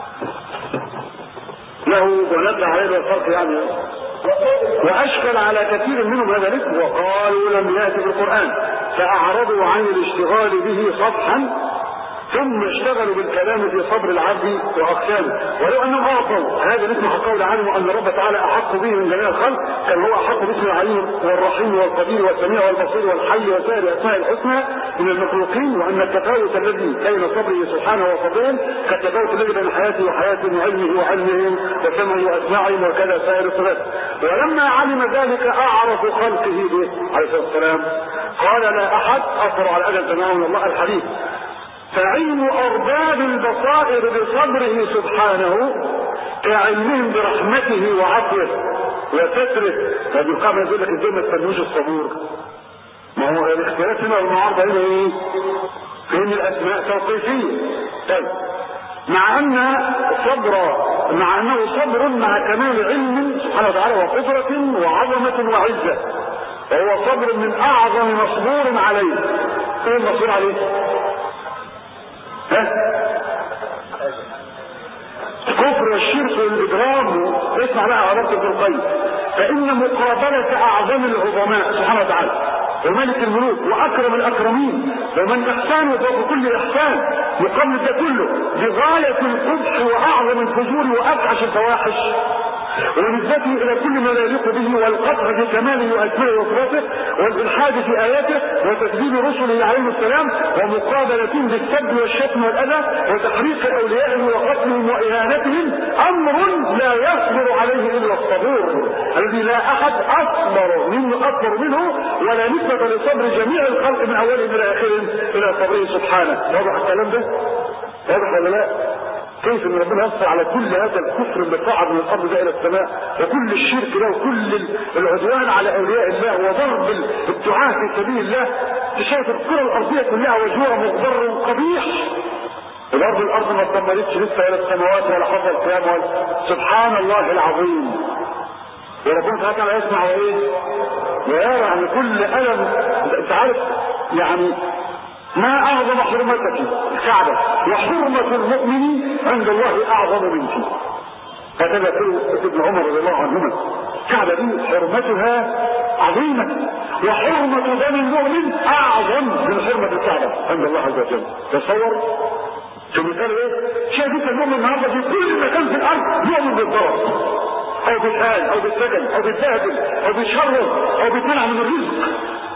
له ونبه عليه الفرق يعني واشكل على كثير منهم هذا الاسم وقالوا لم ياتي بالقران فاعرضوا عن الاشتغال به صفحا ثم اشتغلوا بالكلام في صبر العبد واقسامه ولو انهم اعطوا هذا الاسم حقه لعلموا ان الرب تعالى احق به من جميع الخلق كان هو احق باسم العليم والرحيم والقدير والسميع والبصير والحي وسائر اسماء الحسنى من المخلوقين وان التفاوت الذي بين صبره سبحانه وصبرهم كالتفاوت الذي بين حياته وحياته وعلمه وعلمهم وسمعه واسماعهم وكذا سائر الصفات ولما علم ذلك اعرف خلقه به عليه الصلاه والسلام قال لا احد اثر على اجل تمام الله الحديث فعلم أرباب البصائر بصبره سبحانه كعلمهم برحمته وعفوه وستره طب القامة يقول لك ازاي ما تسموش الصبور ما هو الاختلاف هنا والمعارضة هنا ايه؟ فين الاسماء توقيفية طيب مع ان صبر مع انه صبر مع كمال علم سبحانه وتعالى وقدرة وعظمة وعزة وهو صبر من اعظم مصبور عليه ايه المصبور عليه؟ الكفر والشرك والاجرام اسمع بقى عبارة ابن القيم فان مقابلة اعظم العظماء سبحانه وتعالى وملك الملوك واكرم الاكرمين ومن احسانه فوق كل احسان مقابل ده كله بغاية القبح واعظم الفجور وافحش الفواحش ونسبته الى كل ما لا يليق به والقطع بكماله واسمائه وصفاته والالحاد في اياته وتكذيب رسله عليه السلام ومقابلتهم بالسب والشتم والاذى وتحريق اوليائه وقتلهم واهانتهم امر لا يصبر عليه الا الصبور الذي لا احد اصبر منه اصبر منه ولا نسبه لصبر جميع الخلق من اولهم الى اخرهم الى صبره سبحانه واضح الكلام ده؟ واضح ولا لا؟ كيف ان ربنا يصبر على كل هذا الكفر اللي صعد من الارض ده الى السماء وكل الشرك ده وكل العدوان على اولياء الله وضرب الدعاء في سبيل الله شايف الكره الارضيه كلها وجوه مغبر قبيح الارض الارض ما اتدمرتش لسه ولا السماوات ولا حصل قيام ولا سبحان الله العظيم وربنا تعالى يسمع وايه ويرى يعني كل الم انت عارف يعني ما اعظم حرمتك الكعبة وحرمة المؤمن عند الله اعظم منك هكذا يقول ابن عمر رضي الله عنهما الكعبة دي حرمتها عظيمة وحرمة دم المؤمن اعظم من حرمة الكعبة عند الله عز وجل تصور شو مثال ايه شايفين المؤمن النهارده في كل مكان في الارض يؤمن بالضرر او بالآل او بالسجن او بالبهدل او بالشر او بالمنع من الرزق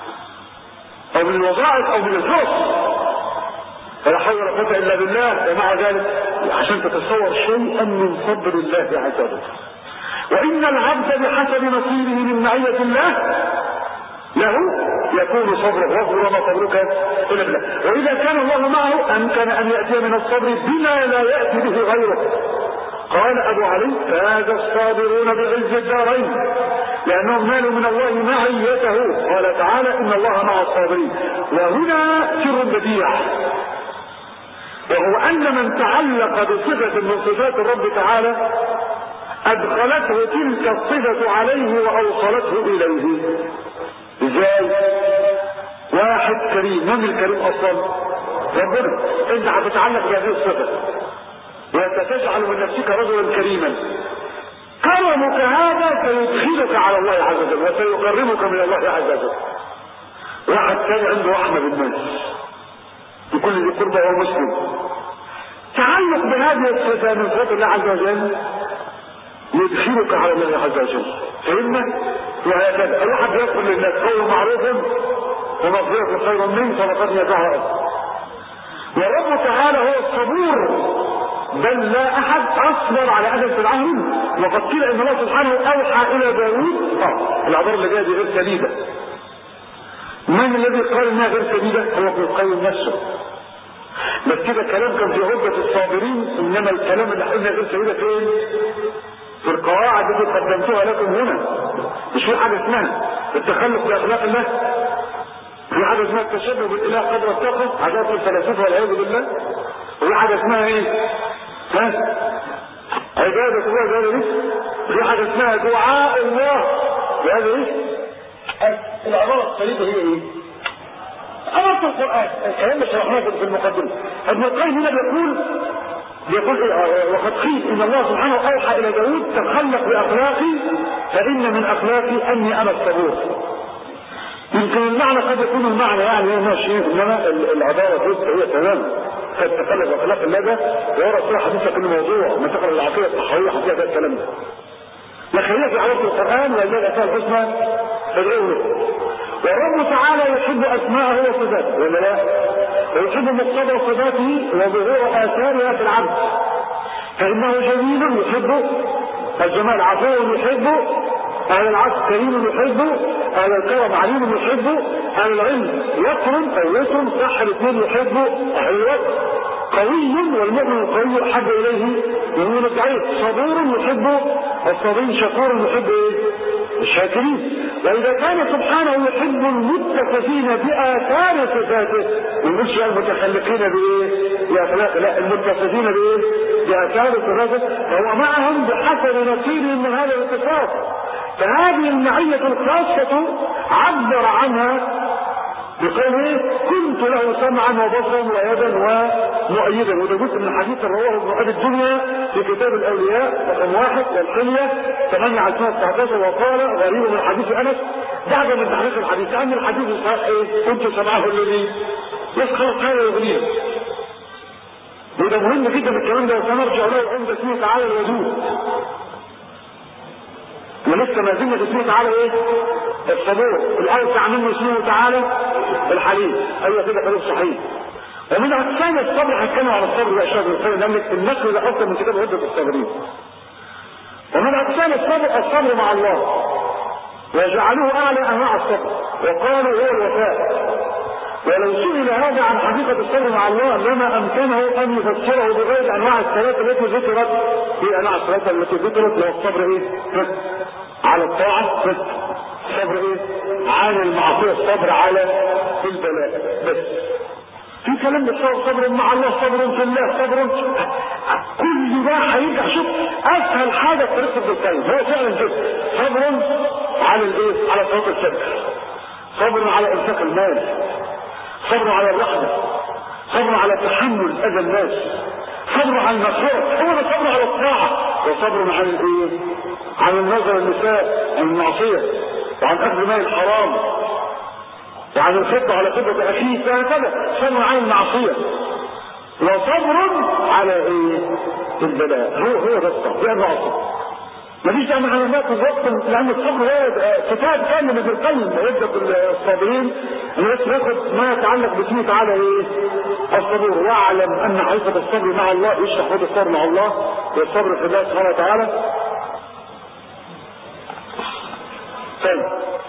او من الوظائف او من الفرص فلا حول ولا قوه الا بالله ومع ذلك عشان تتصور شيئا من صبر الله عز وجل وان العبد بحسب نصيبه من معيه الله له يكون صبره واصبر وما صبرك الا بالله واذا كان الله معه امكن ان ياتي من الصبر بما لا ياتي به غيره قال ابو علي فاز الصابرون بعز الدارين لانهم نالوا من الله معيته قال تعالى ان الله مع الصابرين وهنا سر بديع وهو ان من تعلق بصفه من صفات الرب تعالى ادخلته تلك الصفه عليه واوصلته اليه ازاي واحد كريم من الكريم اصلا ربنا انت هتتعلق بهذه الصفه وستجعل من نفسك رجلا كريما كرمك هذا سيدخلك على الله عز وجل وسيقربك من الله عز وجل واحد ثاني عنده رحمه بالناس بكل ذي قربى وهو مسلم تعلق بهذه الصفه من صفات الله عز وجل يدخلك على الله عز وجل فهمنا وهكذا الواحد يدخل للناس قول معروف ومغفرة خير منه فلقد يدعها ورب تعالى هو الصبور بل لا احد اصبر على اذى فرعون وقد قيل ان الله سبحانه اوحى الى داوود اه العباره اللي جايه دي غير سديده من الذي قال انها غير سديده هو ابن القيم نفسه بس كده كلام كان في عدة الصابرين انما الكلام اللي قلنا غير سديده فين في القواعد التي قدمتها لكم هنا مش في حاجه اسمها التخلف باخلاق الله في حاجه اسمها التشبه بالاله قدر التقوى حاجات الفلاسفه والعياذ بالله وفي حاجه اسمها ايه؟ ها؟ عبادة الله هذا ايه؟ في حاجه اسمها دعاء الله هذا ايه؟ العباره الصليبه هي ايه؟ أمرت القرآن الكلام اللي شرحناه في المقدمة ابن القيم هنا بيقول يقول إيه وقد قيل ان الله سبحانه اوحى الى داود تخلق باخلاقي فان من اخلاقي اني انا الصبور يمكن المعنى قد يكون المعنى يعني ماشي انما العباره جزء هي تمام قد تخلق باخلاق الله ده وورا صوره حديثه كل موضوع ما تقرا العقيده الصحويه هتلاقي ده الكلام ده لكن في عباره القران ولله الاسماء الحسنى فادعوه له والرب تعالى يحب اسماءه وصفاته ولا لا؟ ويحب مقتضى صفاته وظهور اثارها في العبد فانه جميل يحب الجمال عفو يحب اهل العصر كريم يحب اهل الكرم عليم يحب اهل العلم يكرم او يكرم صح الاثنين يحب اهل الوقت قوي والمؤمن القوي احب اليه من الضعيف صبور يحب الصبي شكور يحب ايه؟ الشاكرين واذا كان سبحانه يحب المتصفين باثار صفاته مش المتخلقين بايه؟ باخلاق لا المتصفين بايه؟ باثار صفاته فهو معهم بحسب نصيبهم من هذا الاتصاف فهذه المعية الخاصة عبر عنها بقوله كنت له سمعا وبصرا ويدا ومؤيدا وده جزء من الحديث رواه ابن ابي الدنيا في كتاب الاولياء رقم واحد والحليه 8 على 19 وقال غريب من حديث انس بعد من تحقيق الحديث ان الحديث الصحيح ايه كنت سمعه الذي يسخر قال يغنيه وده مهم جدا الكلام ده وسنرجع له عند اسمه تعالى الودود ولسه ما زلنا في اسمه تعالى ايه؟ الصبور الايه بتاع منه اسمه تعالى الحليم ايوه كده كلام صحيح ومن اقسام الصبر هتكلم على الصبر يا شباب الخير لان النقل ده اكتر من كتاب عده الصابرين ومن اقسام الصبر الصبر مع الله وجعلوه اعلى انواع الصبر وقالوا هو الوفاء ولو سئل هذا عن حقيقة الصبر مع الله لما أمكنه أن يفسره بغير أنواع الصلاة التي ذكرت في أنواع الصلاة التي ذكرت لو الصبر إيه؟ على الطاعة بس الصبر إيه؟ عن المعصية الصبر على البلاء بس في كلام بتصور صبر مع الله صبر في الله صبر كل ده هيرجع شوف اسهل حاجه في طريقه الدكتور هو فعلا كده صبر على الايه؟ على صلاه الفجر صبر على انفاق المال صبر على الرحمة صبر على تحمل أذى الناس صبر على المغفرة هو ده صبر على الطاعة وصبر عن الايه؟ عن النظر النساء عن المعصية وعن أكل مال الحرام وعن الخطة على خطة أخيه فهكذا صبر عن المعصية وصبر على ايه؟ البلاء هو هو ده الصبر ده المعصية مفيش داعي معلومات الوقت لان الصبر هو كتاب كامل ابن القيم يبدا الصابرين انا بس باخد ما يتعلق باسمه تعالى ايه؟ الصبور واعلم ان حقيقه الصبر مع الله يشرح هذا الصبر مع الله والصبر في الله سبحانه وتعالى طيب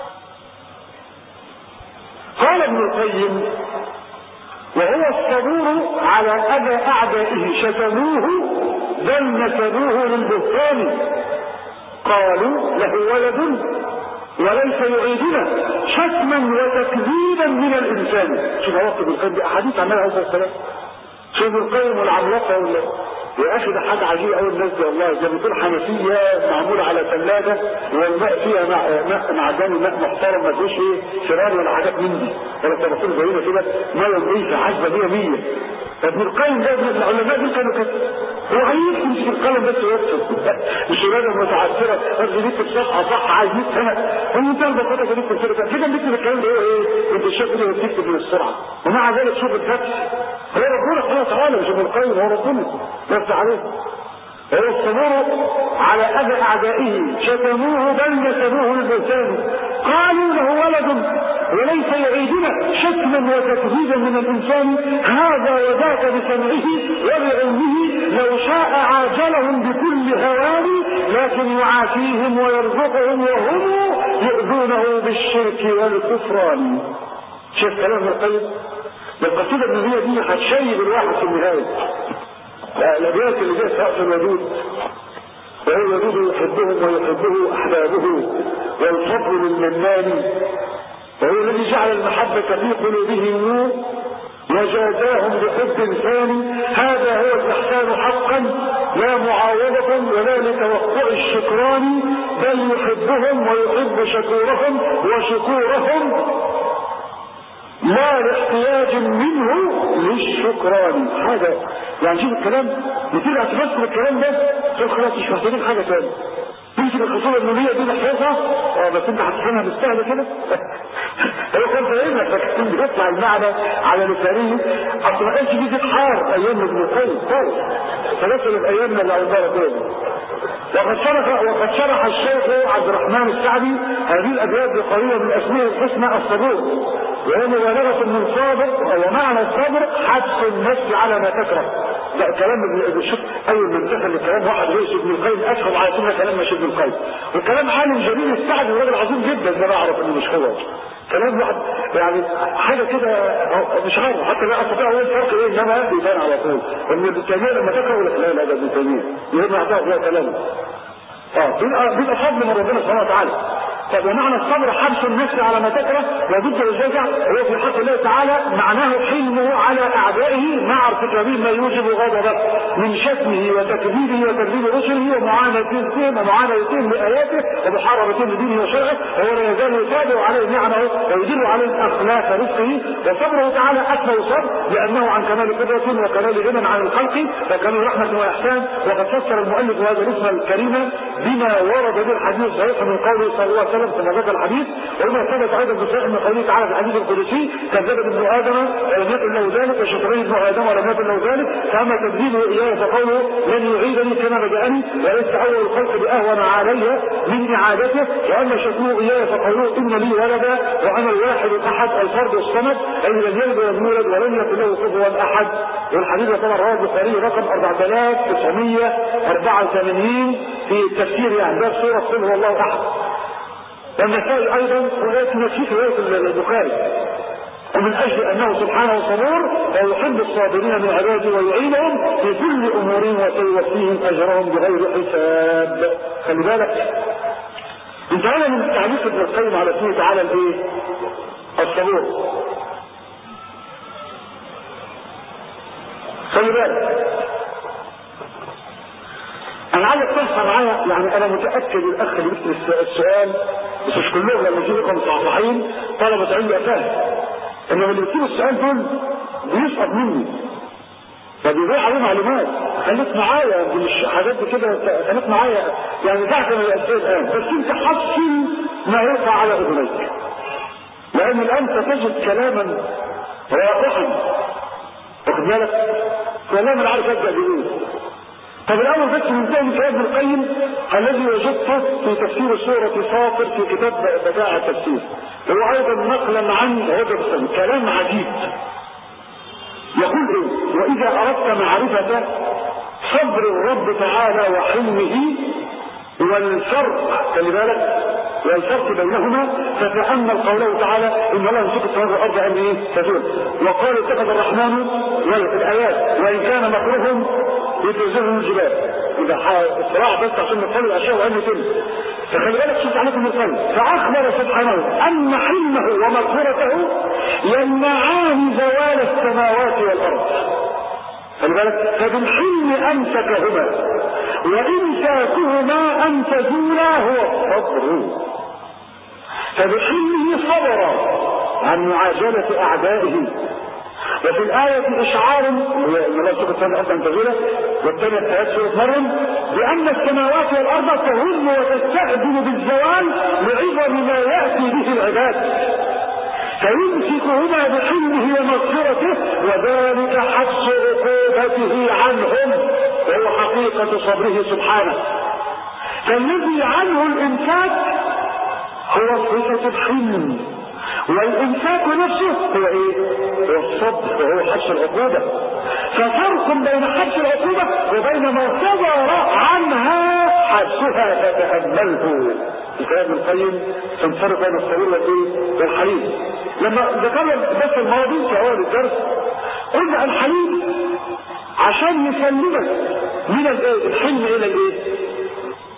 قال ابن القيم وهو الصبور على اذى اعدائه شتموه بل نسبوه للبهتان قالوا له ولد وليس يعيدنا شتما وتكذيبا من الانسان شوف وقت ابن القيم دي احاديث عن النبي عليه الصلاه والسلام شوف ابن القيم والعملاقه ولا يا اخي ده حاجه عجيبه قوي الناس دي والله زي ما تقول حنفيه معموله على ثلاجه والماء فيها ماء ماء معدني ماء محترم ما فيهوش ايه شرار ولا حاجات من دي ولا تفاصيل زينا كده ميه نظيفه عذبه 100 100 ابن القيم ده ابن العلماء دول كانوا كده هو عايز يمسك القلم بس ويكتب مش ولادة متعثرة بس بيكتب صفحة صح عايز 100 سنة هم انت البساطة كده بيكتب كده كده بيكتب الكلام ده هو ايه انت شايف كده بتكتب من السرعة ومع ذلك شوف الفتح هو ربنا سبحانه وتعالى مش ابن القيم هو ربنا بس عليه هو الصبر على اذى اعدائه شتموه بل نسبوه للبهتان قالوا له ولد وليس يعيدنا شتما وتكذيبا من الانسان هذا وذاك بسمعه وبعلمه لو شاء عاجلهم بكل هوان لكن يعافيهم ويرزقهم وهم يؤذونه بالشرك والكفران شوف كلام ابن القيم القصيده النبيه دي هتشيب الواحد في النهايه الابيات اللي جايه في رأس الوجود وهو الذي يحبهم ويحبه احبابه والفضل للمنان وهو الذي جعل المحبة في قلوبهم وجازاهم بحب ثاني هذا هو الإحسان حقا لا معاوضة ولا لتوقع الشكران بل يحبهم ويحب شكورهم وشكورهم لا لاحتياج منه للشكران هذا يعني شوف الكلام بترجع تفسر الكلام ده تقول خلاص مش محتاجين حاجه ثانيه تمسك الخصومه النوريه دي نحفظها اه بس انت هتفهمها بالسهل كده هو كان فاهمها لكن بيطلع المعنى على لسانه اصل ما كانش في حار ايام ابن القيم خالص فنسال الايام اللي عندها تاني وقد شرح وقد شرح الشيخ عبد الرحمن السعدي هذه الابيات بقريبه من اسماء الحسنى الصبور وهي مبالغه من صادق ومعنى الصبر حبس النفس على ما تكره لا كلام ابن الشيخ اول من دخل الكلام واحد رئيس ابن القيم اشهر على سنه كلام مش ابن القيم وكلام عالم جميل السعدي وراجل عظيم جدا ده انا اعرف انه مش هو كلام واحد يعني حاجه كده مش عارف حتى لا استطيع اقول الفرق ايه انما بيبان على طول ان ابن تيميه لما تقرا يقول لك لا لا ده ابن تيميه يرجع يعطيها فيها كلامه اه بيبقى فضل من ربنا سبحانه وتعالى طب ومعنى الصبر حبس النفس على ما تكره وضد الجزع هو في حق الله تعالى معناه حلمه على اعدائه مع ارتكابه ما يوجب غضبه من شتمه وتكذيبه وتكذيب رسله ومعاندتهم ومعاندتهم لاياته ومحاربتهم لدينه وشرعه وهو لا يزال يتابع عليه نعمه ويدل عليه اخلاق رزقه وصبره تعالى اكمل صبر لانه عن كمال قدره وكمال غنى عن الخلق وكمال رحمه واحسان وقد فسر المؤلف هذا الاسم الكريم بما ورد به الحديث الصحيح من قوله صلى الله عليه وسلم كما ذكر الحديث وما ثبت ايضا بصحيح من قوله تعالى في الحديث القدسي كذب ابن ادم ولم يكن له ذلك وشكرني ابن ادم ولم يكن له ذلك فاما تكذيبه اياه فقوله لن يعيدني كما بداني وليس اول الخلق باهون علي من اعادته واما شكره اياه فقوله ان لي ولدا وانا الواحد الاحد الفرد الصمد اي لم يلد ولم يولد ولم يكن له كفوا احد والحديث طبعا رواه البخاري رقم 4984 في التفسير يعني ده سوره قل هو الله احد والنسائي ايضا ولكن نسيت روايه البخاري ومن اجل انه سبحانه صبور ويحب الصابرين من عباده ويعينهم في كل امورهم وسيوفيهم اجرهم بغير حساب خلي بالك انتهينا من تعليق ابن القيم على اسمه تعالى الايه الصبور خلي بالك انا عايزك تفهم معايا يعني انا متاكد الاخ اللي بيسال السؤال بس مش كلهم لما يجي لكم مصحصحين طلبه علم فاهم انما اللي بيكتبوا السؤال دول بيسقط مني فبيضيع عليه معلومات خليك معايا مش حاجات كده خليك معايا يعني دعك من الاسئله الان بس انت حصل ما يقع على اذنيك لان الان ستجد كلاما واضحا واخد بالك كلام انا عارف ابدا بايه طب الاول بس ننتهي من كلام ابن القيم الذي وجدته في تفسير سوره فاطر في كتاب بدائع التفسير هو ايضا نقلا عن هذا كلام عجيب يقول ايه واذا اردت معرفه صبر الرب تعالى وحلمه والفرق خلي بالك والفرق بينهما فتأمل قوله تعالى إن الله يمسك السماوات والأرض أن إيه تزول وقال اتخذ الرحمن والآيات وإن كان مكروهم يتوزنه الجبال إذا صراع بس عشان نقول الأشياء وأنه كده فخلي بالك شوف عليكم القلب فأخبر سبحانه أن حلمه ومغفرته يمنعان زوال السماوات والأرض خلي بالك فبالحلم أمسكهما وإمساكهما أن تزولا هو الصبر فبحلمه صبر عن معاجلة أعدائه وفي الآية إشعار الله سبحانه وتعالى أن تزولا والثانية الآيات سورة مريم بأن السماوات والأرض تهم وتستعجل بالزوال لعظم ما يأتي به العباد فيمسكهما بحلمه ومغفرته وذلك حبس عقوبته عنهم وهو حقيقة صبره سبحانه فالذي عنه الإمساك هو صفة الحلم والإمساك نفسه هو إيه؟ هو الصبر وهو حبس العقوبة ففرق بين حبس العقوبة وبين ما صدر عنها حبسها فتأمله كتاب القيم تنفرق بين الصبور والايه؟ والحليم لما ذكرنا الدرس الماضي في اول الدرس قلنا الحليم عشان يسلمك من الايه؟ الحلم الى الايه؟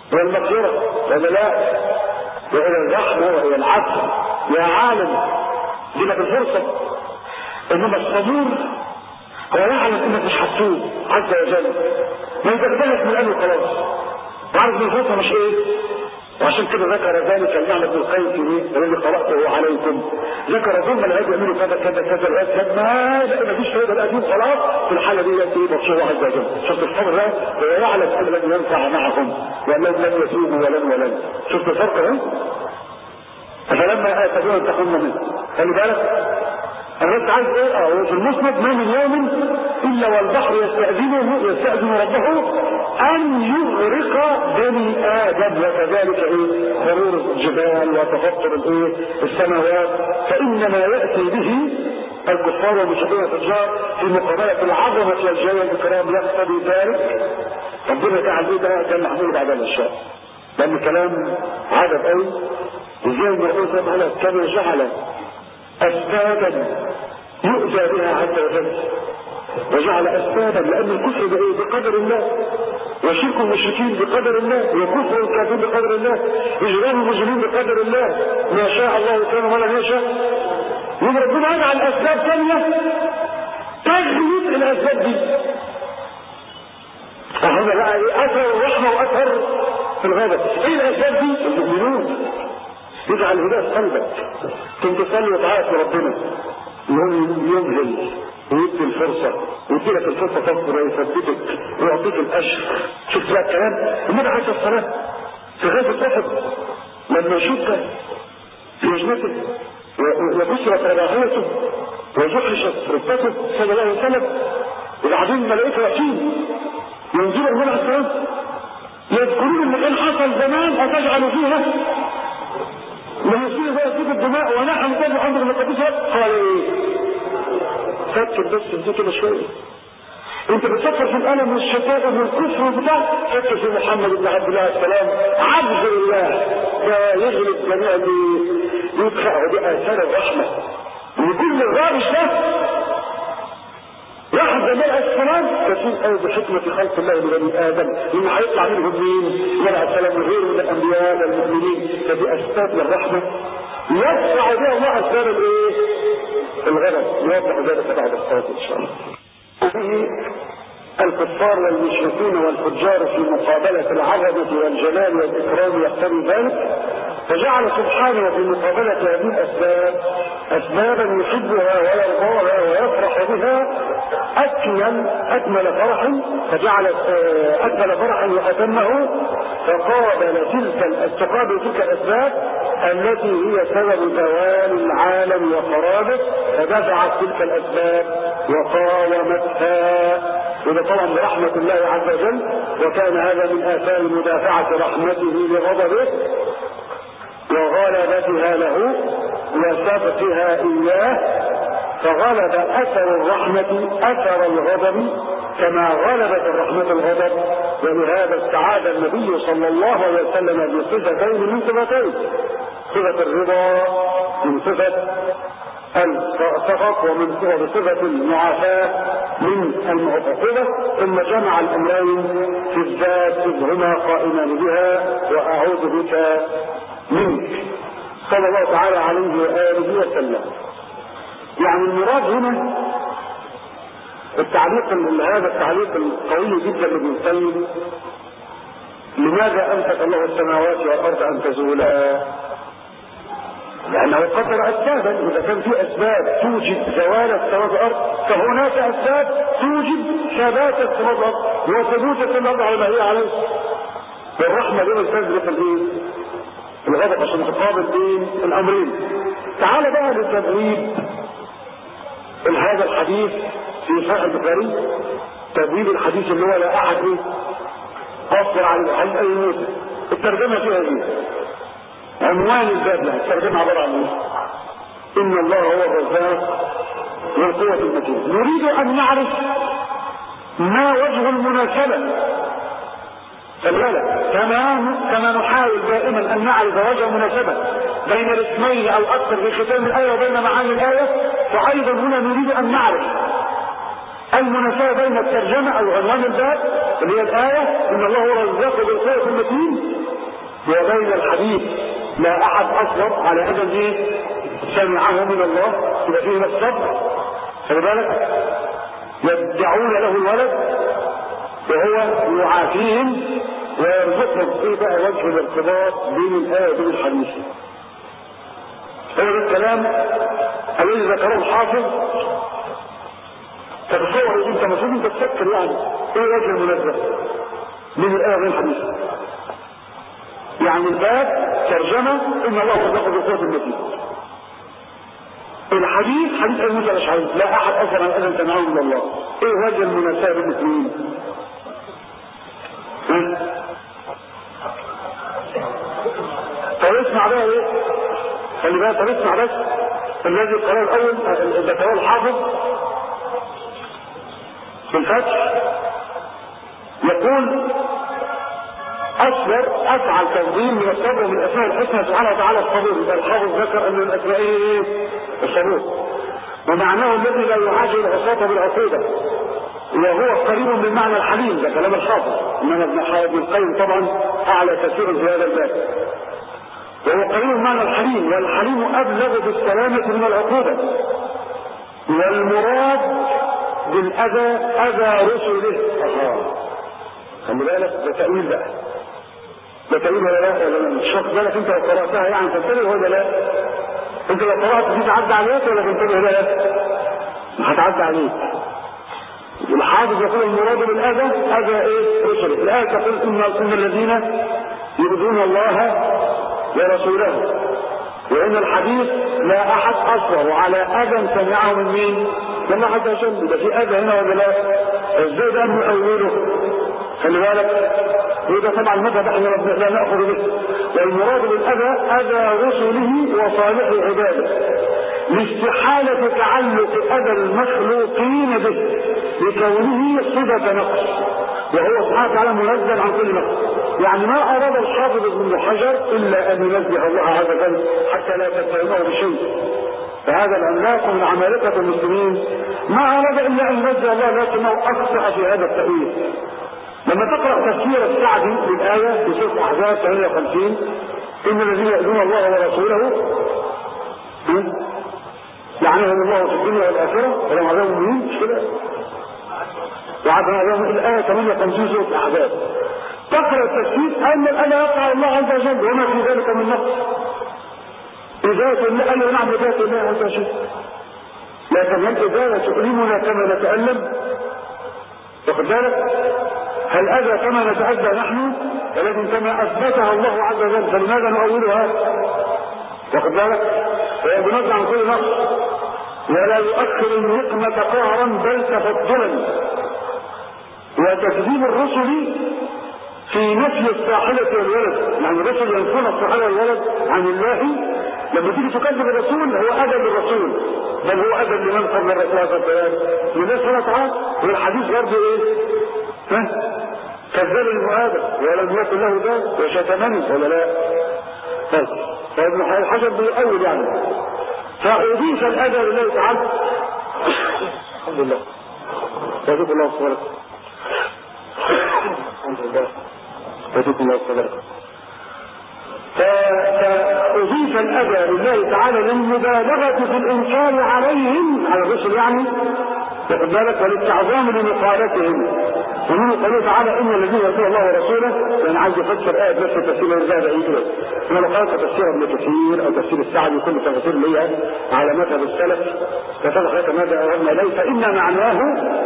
هي المغفرة ولا لا وإلى الرحمة وإلى العدل يا عالم دي لك الفرصة إنما الصبور هو يعلم إنك مش هتتوب عز وجل ما يتبدلك من قلبه خلاص وعارف ان الفرصة مش إيه وعشان كده ذكر ذلك النعمة ابن القيم في ايه؟ الذي قرأته عليكم ذكر ثم العيد يعملوا كذا كذا كذا العيد ما ما فيش فايدة القديم خلاص في الحالة دي يأتي بطشه عز وجل شفت الصبر ده هو يعلم ان لن ينفع معهم وانهم لن يتوبوا ولن ولن شفت الفرق ده؟ فلما آتوا انتقمنا منه خلي بالك الرد عايز ايه اه هو في المسند ما من يوم الا والبحر يستأذنه يستأذن ربه ان يغرق بني ادم وكذلك ايه خرور الجبال وتفطر الايه السماوات فانما ياتي به الكفار والمشركين الفجار في مقابلة العظمة والجلال والإكرام يقتضي ذلك ربنا تعالى ايه ده كان محمول بعد الأشياء لأن كلام عدد قوي وزي ما قلت تعالى كما جعل أسبابا يؤذى بها عز وجل وجعل أسبابا لأن الكفر ده إيه بقدر الله وشرك المشركين بقدر الله وكفر الكافرين بقدر الله إجرام المجرمين بقدر الله ما شاء الله كان ولا يشاء يبقى ربنا يجعل أسباب ثانية تغلب الأسباب دي فهذا بقى إيه أثر الرحمة وأثر في الغضب إيه الأسباب دي؟ المؤمنون يجعل هداية قلبك كنت تصلي وتعايش لربنا يوم يمهل ويدي الفرصة ويدي لك الفرصة تصبر ويثبتك ويعطيك الأجر شفت بقى الكلام النبي عليه الصلاة والسلام في غزوة أحد لما شك في وجنته وكسرت رباعيته وجحشت ركبته صلى الله عليه وسلم وبعدين الملائكة واقفين ينزلوا النبي عليه الصلاة والسلام يذكرون ان كان حصل زمان هتجعل فيها لما يصير بقى سيف الدماء ونحن نتابع عمر المقدسة قال ايه فكر بس في كده شوية انت بتفكر في الالم والشتائم والكفر والبتاع فكر في محمد بن عبد الله السلام عبد الله ده يغلب جميع اللي يدفع باثار الرحمه وكل الغابش ده واحد جميع السلام كثير قوي بحكمة خلق الله لبني آدم إن هيطلع منهم مين؟ يرى السلام وغيره من الأنبياء والمؤمنين فدي أسباب للرحمة يدفع بها الله أسباب الإيه؟ الغضب يوضح ذلك بعد الصلاة إن شاء الله. الكفار والمشركين والفجار في مقابلة العظمة والجلال والإكرام يقتضي ذلك فجعل سبحانه في مقابلة هذه الأسباب أسبابا يحبها ويرضاها ويفرح بها أكمل أكمل فرح فجعل أكمل فرح وأتمه فقابل تلك تقابل تلك الأسباب التي هي سبب زوال العالم وخرابه فدفعت تلك الأسباب وقاومتها وده طبعا برحمة الله عز وجل وكان هذا من آثار مدافعة رحمته لغضبه وغلبتها له وسبقها إياه فغلب أثر الرحمة أثر الغضب كما غلبت الرحمة الغضب ولهذا استعاذ النبي صلى الله عليه وسلم بصفتين من صفتين صفة الرضا من صفة السخط ومن بصفة المعافاة من المعتقدة ثم جمع الأمرين في الذات إذ هما قائمان بها وأعوذ بك منك صلى الله تعالى عليه وآله وسلم يعني المراد هنا التعليق هذا التعليق القوي جدا لابن القيم لماذا أمسك الله السماوات والأرض أن تزولا لأنه قدر أسبابا إذا كان في أسباب توجد زوال السماوات والأرض فهناك أسباب توجد ثبات السماوات والأرض وثبوت الأرض على ما هي عليه والرحمة دي تسبق الإيه؟ الغضب عشان تقابل بين الأمرين تعال بقى لتبويب هذا الحديث في صحيح البخاري تبويب الحديث اللي هو لا أحد إيه؟ قصر عن عن أي موسى الترجمة فيها إيه؟ عنوان الباب لها الترجمة عبارة عن ايه؟ ان الله هو الرزاق والقوة المتين نريد ان نعرف ما وجه المناسبة خلي كما كما نحاول دائما ان نعرف وجه المناسبة بين الاسمين او اكثر في ختام الايه وبين معاني الايه فايضا هنا نريد ان نعرف المناسبة بين الترجمة او عنوان الباب اللي هي الايه ان الله هو الرزاق بالقوة المتين وبين الحديث لا احد اصبر على اذن ايه سمعه من الله يبقى فيه الصبر خلي بالك يدعون له الولد وهو يعافيهم ويرزقهم ايه بقى وجه الارتباط بين الايه وبين الحديث هو ده الكلام الذي ذكره الحافظ تتصور انت المفروض انت تفكر يعني ايه وجه المناسبه بين الايه وبين الحديث يعني الباب ترجمه ان الله قد ياخذ قوه المتين الحديث حديث ابي موسى الاشعري لا احد اثر عن اذن سمعه من الله ايه وجه المناسبه بين الاثنين طب اسمع بقى ايه خلي بالك طب اسمع بس الذي قرأ الاول ذكره الحافظ في الفتح يقول اصبر افعل تفضيل من الصبر ومن الاسماء الحسنى سبحانه وتعالى الصبور يبقى الحافظ ذكر ان من الاسماء ايه الصبور ومعناه الذي لا يعاجل العصاة بالعقوبة وهو قريب من معنى الحليم ده كلام الحافظ انما ابن ابن القيم طبعا اعلى كثيرا في هذا الباب وهو قريب من معنى الحليم والحليم ابلغ بالسلامة من العقوبة والمراد بالاذى اذى رسله خلي بالك ده تأويل بقى ده تأويل ولا لا ولا لا مش واخد بالك انت لو قرأتها يعني تنتبه ولا لا انت لو قرأت دي تعدي عليك ولا تنتبه ولا لا هتعدي عليك الحافظ يقول المراد بالاذى اذى ايه رسله الايه تقول ان ان الذين يؤذون الله ورسوله وان الحديث لا احد اصره على اذى سمعه من مين؟ من الله عز وجل يبقى في اذى هنا ولا لا؟ ازاي ده نؤوله؟ خلي بالك وده طبعا مذهب احنا لا ناخذ به والمراد بالاذى اذى رسله وصالح عباده لاستحالة تعلق أذى المخلوقين به لكونه صفة نقص وهو سبحانه وتعالى منزل عن كل نقص يعني ما أراد الحافظ ابن حجر إلا أن ينزه الله عز وجل حتى لا تتهمه بشيء فهذا العملاق من عمالقة المسلمين ما أراد إلا أن ينزه الله لكنه أخطأ في هذا التأويل لما تقرأ تفسير السعدي للآية في سورة الأحزاب 58 إن الذين يؤذون الله ورسوله لعنهم الله في الدنيا والآخرة ولهم عذاب مهين مش كده؟ وعدنا عليهم الآية 58 سورة الأحزاب تقرأ التفسير أن الأذى يقع الله عز وجل وما في ذلك من نقص إذا الله أيوة نعم ذات الله عز وجل لكن الإزالة تؤلمنا كما نتألم واخد بالك هل أذى كما نتأذى نحن ولكن كما أثبتها الله عز وجل فلماذا نؤولها واخد بالك وهي بنزع عن كل نقص ولا يؤخر النقمة قهرا بل تفضلا وتكذيب الرسل في نفي الصاحبة والولد يعني الرسل ينفون الصاحبة والولد عن الله لما تيجي تكذب الرسول هو أدب للرسول بل هو أدب لمن قبل الرسول هذا البيان لله سبحانه وتعالى والحديث برضه ايه؟ ها؟ كذب المؤادة ولم يكن له ده وشتمني ولا لا؟ طيب فابن حجر بيقول يعني فأضيف الأذى لله تعالى الحمد لله يجب الله صبرك الحمد لله يجب الله صبرك فأضيف الأذى لله تعالى للمبالغة في الإنكار عليهم على الرسل يعني واخد بالك وللتعظام لمقالتهم ومن قوله تعالى ان الذين يرسلون الله ورسوله يعني عايز يفسر ايه بس تفسير الزاد ايه كده انا لو قرات تفسير ابن كثير او تفسير السعدي كل تفسير ليا على مذهب السلف فتضح لك ماذا اردنا اليه فان معناه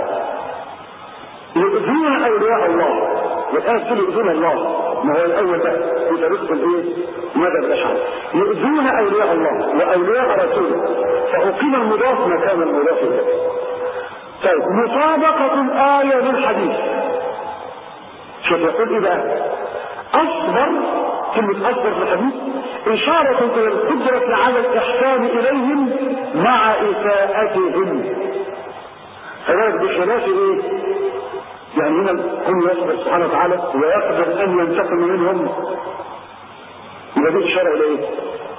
يؤذون اولياء الله والآن تقول يؤذون الله ما هو الأول ده في طريقة الإيه؟ ماذا الأشعر يؤذون أولياء الله وأولياء رسوله فأقيم المضاف مكان المضاف إليه طيب مطابقة الآية للحديث شوف يقول إيه بقى أصبر كلمة أصبر في الحديث إشارة إلى القدرة على الإحسان إليهم مع إساءتهم فذلك بخلاف إيه؟ يعني هنا هم يصبر سبحانه وتعالى ويقدر أن ينتقم منهم يبقى دي إشارة إلى إيه؟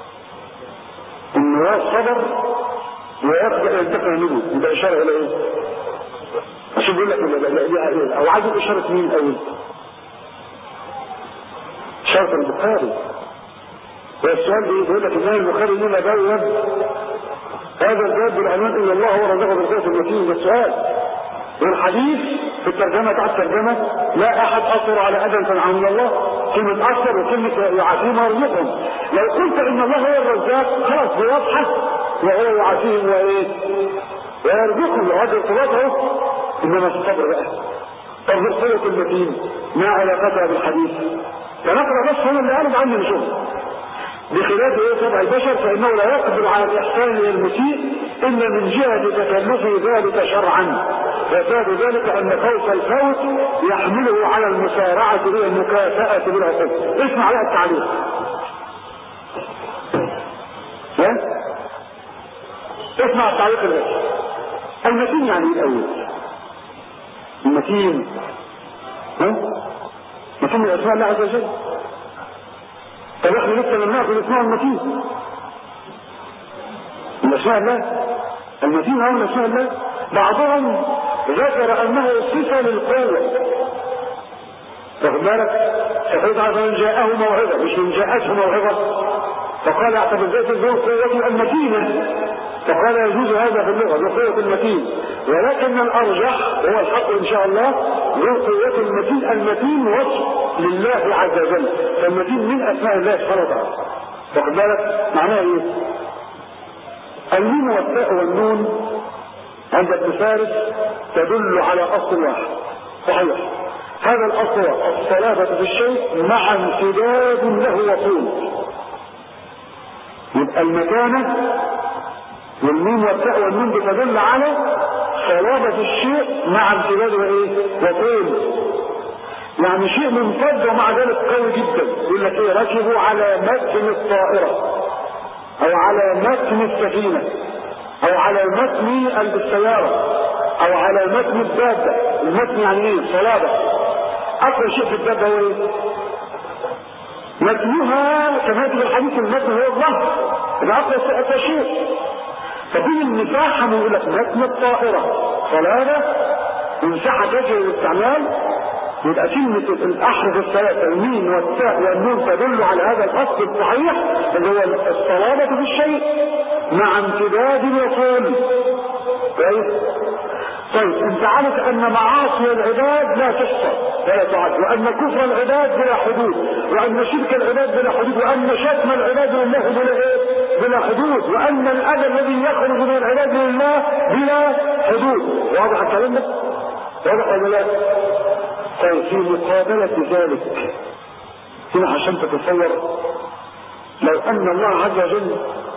إنه صبر ويقدر أن ينتقم منهم يبقى إشارة إلى إيه؟ عشان بيقول لك لا لا لا او عايز اشاره مين الاول شرط البخاري والسؤال ايه بيقول لك الامام البخاري لما بوب هذا الباب بالعنوان ان الله هو رزقه بالقوة المتين ده السؤال والحديث في الترجمة تحت الترجمة لا احد اثر على ادم تنعم من الله كلمة اثر وكلمة يعافيهم ويرزقهم لو قلت ان الله هو الرزاق خلاص دي واضحة وهو يعافيهم وايه ويرزقهم لو هذا ارتباطه انما الصبر بقى طب القوة المتين ما علاقتها بالحديث فنقرا بس هو اللي قالوا عني نشوف بخلاف ايه طبع البشر فانه لا يقدر على الاحسان الى المسيء الا من جهه تكلف ذلك شرعا وسبب ذلك ان فوق الفوت يحمله على المسارعه الى المكافاه بالعقوق اسمع بقى التعليق اسمع التعليق الاتي المتين يعني ايه الاول المتين ها متين من اسماء الله عز وجل طب احنا لسه لم ناخذ اسماء المتين من اسماء الله المتين هو من اسماء الله بعضهم ذكر انه صفه للقوه واخد بالك فقلت عز جاءه موعظه مش من جاءته موعظه فقال اعتبر ذات ذو قوه المتينه فقال يجوز هذا في اللغه ذو قوه المتين ولكن الارجح هو الحق ان شاء الله ذو قوه المتين المتين وصف لله عز وجل فالمتين من اسماء الله سبحانه وتعالى واخد بالك معناها ايه؟ الميم والتاء والنون عند ابن فارس تدل على اصل واحد صحيح هذا الاصل الصلابة في الشيء مع امتداد له وطول يبقى المكانة والميم والتاء والنون بتدل على صلابة الشيء مع امتداد وايه وطول يعني شيء ممتد ومع ذلك قوي جدا يقول لك ايه ركبوا على متن الطائرة او على متن السفينة او على متن السيارة او على متن الدابة المتن يعني ايه صلابة اقوى شيء في الدابة هو ايه متنها كما في الحديث المتن هو الظهر ده اقوى اقوى شيء فدي المساحة من يقول لك متن الطائرة صلابة ومساحة تجري للاستعمال يبقى كلمة الأحرف الثلاثة الميم والتاء والنون تدل على هذا الأصل الصحيح اللي هو الصلابة في الشيء مع امتداد وطول كويس طيب انت عارف ان معاصي العباد لا تحصى ولا تعد وان كفر العباد بلا حدود وان شرك العباد بلا حدود وان شتم العباد لله بلا ايه بلا حدود وان الاذى الذي يخرج من العباد لله بلا حدود واضح الكلام ده واضح ولا لا طيب في مقابلة ذلك هنا عشان تتصور لو ان الله عز وجل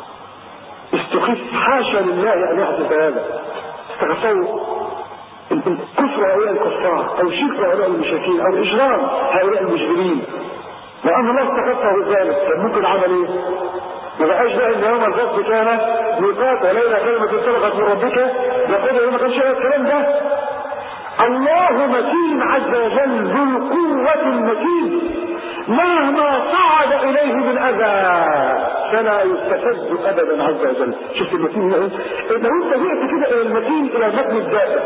استخف حاشا لله ان يحدث هذا تتصور كفر هؤلاء الكفار او شرك هؤلاء المشركين او اجرام هؤلاء المجرمين لان الله استخفه ذلك كان ممكن عمل ايه؟ ما بقاش بقى ان يوم الفصل كان ميقات وليله كلمه سبقت من ربك يقول ما كانش الكلام ده الله متين عز وجل ذو القوة المتين مهما صعد إليه بالأذى فلا يستفز أبدا عز وجل شفت المتين هنا إيه؟ لو أنت جئت كده إلى المتين إلى متن الدابة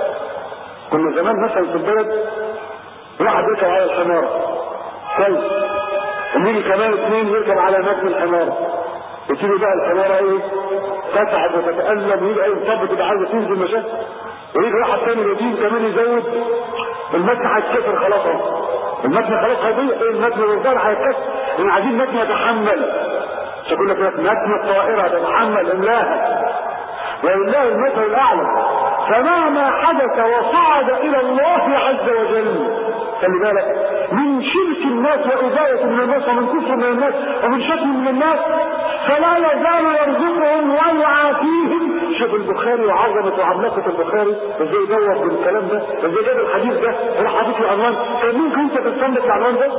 كنا زمان مثلا في البلد واحد يركب على الحمار كويس وميجي كمان اثنين يركب على متن الحمار وتيجي بقى الحمارة ايه تتعب وتتألم ويجي اي مصاب تبقى عايزة تنزل مشاكل ويجي واحد تاني يدين كمان يزود المتن هيتكسر خلاص اهو المتن خلاص هيضيع ايه المتن والرجال هيتكسر لان عايزين متن يتحمل تقول لك متن الطائرة تتحمل املاها ولله المثل الاعلى فمهما حدث وصعد الى الله عز وجل خلي بالك من شرك الناس وإزاية من الناس ومن كفر من الناس ومن شتم من الناس فلا يزال يرزقهم ويعافيهم شوف البخاري وعظمة وعملاقة البخاري ازاي دور بالكلام ده ازاي جاب الحديث ده راح حديث العنوان كان ممكن انت تستنبط العنوان ده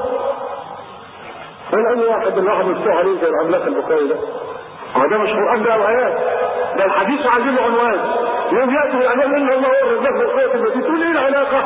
ولا اي واحد اللي واحد مفتوح عليه زي العملاق البخاري ده هو ده مش قران ده او ايات ده الحديث عايزين له عنوان يوم ياتي بالعنوان ان الله هو الرزاق بالقوه التي تقول ايه العلاقه؟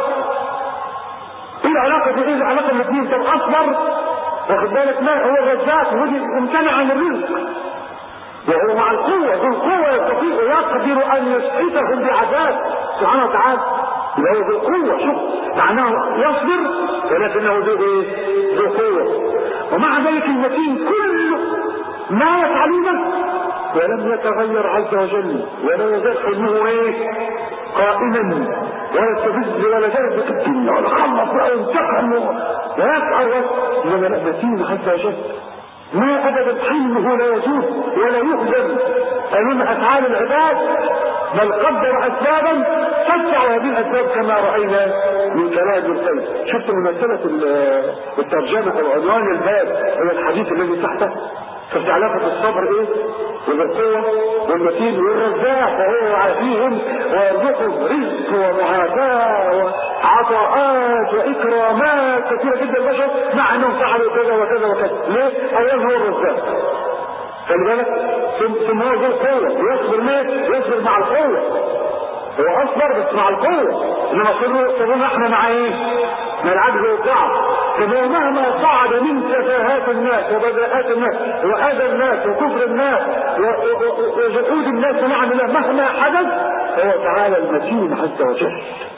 ايه العلاقه في ايه العلاقه الاثنين طب اصبر واخد بالك ما هو الرزاق ودي امتنع عن الرزق وهو مع القوة ذو القوة يستطيع يقدر أن يسعفهم بعذاب سبحانه وتعالى يبقى هو ذو قوة شوف معناه يصبر ولكنه ذو ايه؟ ذو قوة ومع ذلك المتين كل ما يفعلونه ولم يتغير عز وجل ولا يزال حلمه ايه؟ قائما ولا يستفز ولا جلد في الدنيا ولا خلص بقى وانتقم ويسعى انما لا متين عز وجل ما ابدا حلمه لا يزول ولا يهزم امام افعال العباد بل قدر اسبابا تدفع هذه الاسباب كما راينا من كلام الخير شفت مناسبه الترجمه او عنوان الباب هو الحديث الذي تحته شفت علاقه الصبر ايه وبالقوه والمتين والرزاق وهو يعافيهم ويرزقهم رزق ومعافاه وعطاءات واكرامات كثيره جدا البشر مع انهم فعلوا كذا وكذا وكذا ليه؟ اولا هو الرزاق خلي بالك ثم هو ذو القوه يصبر ليه؟ يصبر مع القوه هو اصبر بس مع القوه انما صبرنا احنا مع ايه؟ مع العجز والضعف فهو مهما صعد من سفاهات الناس وبذاءات الناس واذى الناس وكفر الناس وجحود الناس نعم الله مهما حدث فهو تعالى المتين عز وجل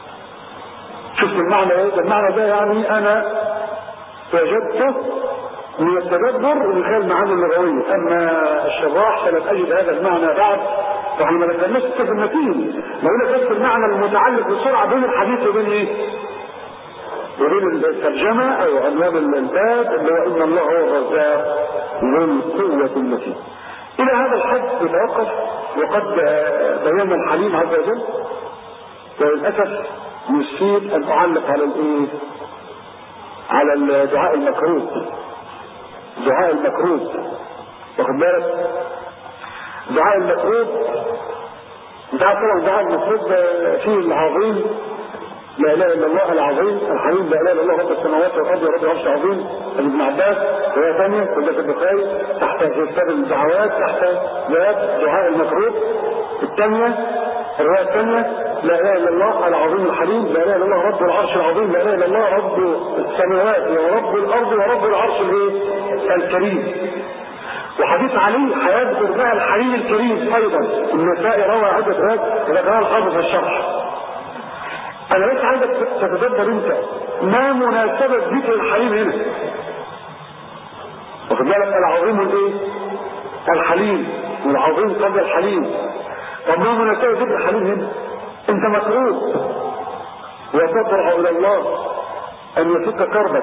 شفت المعنى ايه؟ المعنى ده يعني انا وجدته من التدبر ومن خلال المعاني اللغويه اما الشراح فلم اجد هذا المعنى بعد فاحنا ما ذكرناش الصف المتين بقول لك بس المعنى المتعلق بسرعه بين الحديث وبين ايه؟ وبين الترجمه او عنوان الباب اللي هو ان الله هو الرزاق ذو القوه المتين. الى هذا الحد نتوقف وقد بينا الحليم عز وجل وللاسف يصيب ان اعلق على الايه؟ على الدعاء المكروه دعاء المكروه واخد بالك دعاء المكروه انت عارف طبعا دعاء المكروه فيه العظيم لا اله الا الله العظيم الحليم لا اله الا الله رب السماوات والارض ورب العرش العظيم ابن عباس روايه ثانيه في البخاري تحت كتاب الدعوات تحت باب دعاء المكروه الثانيه الروايه الثانيه لا اله الا الله العظيم الحليم لا اله الا الله رب العرش العظيم لا اله الا الله رب السماوات ورب الارض ورب العرش الايه؟ الكريم وحديث علي هيذكر بقى الحليم الكريم ايضا النسائي روى عده روايات ذكرها الحافظ في الشرح انا بس عايزك تتدبر انت ما مناسبة ذكر الحليم هنا واخد بالك العظيم الايه الحليم والعظيم قبل الحليم طب ما مناسبة ذكر الحليم هنا انت مكروه وتضرع الى الله ان يفك كربك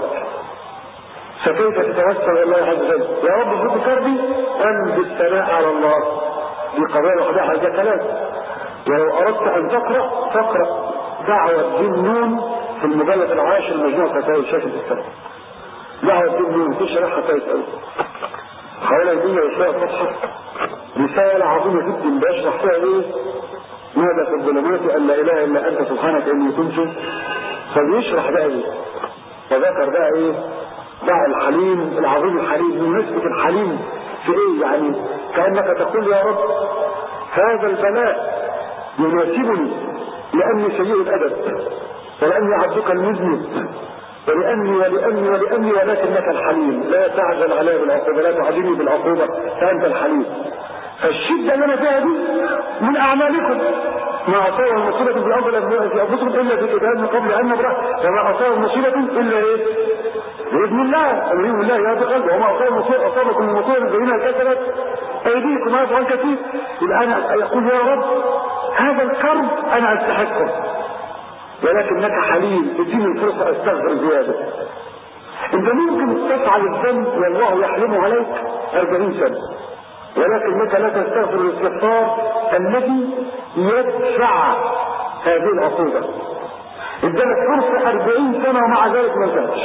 فكيف تتوسل الى الله عز وجل يا رب فك كربي انزل الثناء على الله دي قضايا لوحدها حاجه ثلاثه ولو اردت ان تقرا فاقرا دعوة النون في المجلد العاشر مجموعة فتاوى شيخ الإسلام دعوة النون تشرحها كويس قوي حوالي 120 صفحة رسالة عظيمة جدا بيشرح فيها ايه؟ ماذا في الظلمات ان لا اله الا انت سبحانك اني كنت فبيشرح بقى ايه؟ فذكر بقى ايه؟ دعوة الحليم العظيم الحليم بمناسبة الحليم في ايه يعني؟ كأنك تقول يا رب هذا البلاء يناسبني لأني سيء الأدب ولأني عبدك المذنب ولأني ولأني ولأني ولكنك الحليم لا تعجل علي بالعقوبة لا تعجلني بالعقوبة فأنت الحليم فالشدة اللي أنا فيها دي من أعمالكم ما أصاب المصيبة في الأرض في أنفسكم إلا في كتاب من قبل أن نبرأ وما أصاب المصيبة إلا إيه؟ بإذن الله بإذن الله يا قلب وما أصاب المصيبة أصابكم المصيبة بينها كثرت أيديكم هذا عن كثير يبقى أنا يقول يا رب هذا الكرب أنا أستحقه ولكنك حليم اديني الفرصة أستغفر زيادة انت ممكن تفعل الذنب والله يحلم عليك أربعين سنة ولكنك لا تستغفر الاستغفار الذي يدفع هذه العقوبة ادالك فرصة أربعين سنة ومع ذلك ما زالش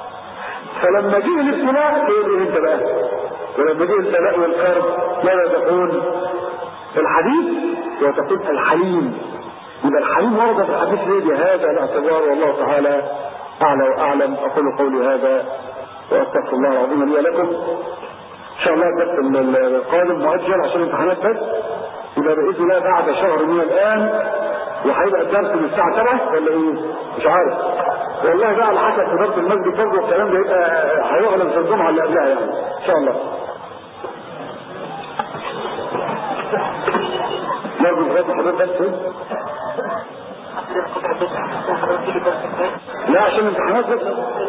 فلما جه الابتلاء تقول انت بقى ولما جه البلاء والكرب ماذا تقول الحديث وتقول الحليم يبقى الحليم ورد في الحديث ليه بهذا الاعتبار والله تعالى اعلى واعلم اقول قولي هذا واستغفر الله العظيم لي ولكم ان شاء الله الدرس القادم مؤجل عشان امتحانات بس يبقى باذن الله بعد شهر من الان وهيبقى الدرس من الساعه 7 ولا ايه؟ مش عارف والله بقى على حسب اداره المسجد برضه والكلام ده يبقى هيعلن في الجمعه اللي قبلها يعني ان شاء الله نرجو بغايه حضرتك بس لا عشان الامتحانات بس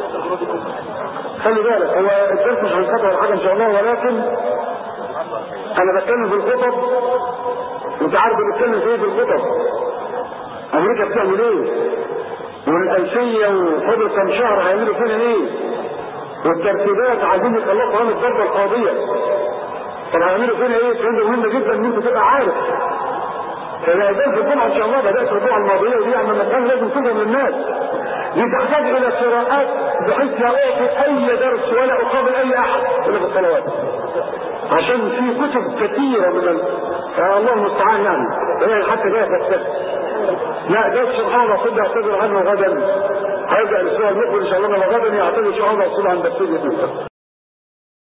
خلي بالك هو الدرس مش هينقطع ولا حاجه ان شاء الله ولكن انا بتكلم في الخطب انت عارف بنتكلم في ايه في الخطب امريكا بتعمل ايه والألفية وفضل كم شهر هيعملوا فينا ايه والترتيبات عايزين يخلصوا عن الضربة القاضية طب هيعملوا فينا ايه الكلام ده مهم جدا ان انت تبقى عارف فالأذان في الجمعة إن شاء الله بدأت الجمعة الماضية ودي يعني مكان لازم تفهم للناس دي تحتاج إلى قراءات بحيث لا أعطي أي درس ولا أقابل أي أحد إلا في الصلوات عشان في كتب كثيرة من ال... آه الله المستعان يعني يعني حتى جاية تكتب لا ده سبحان الله كنت اعتذر عنه غدا هيرجع الاسبوع المقبل ان شاء الله غدا يعتذر ان شاء الله اصول عن بكتيريا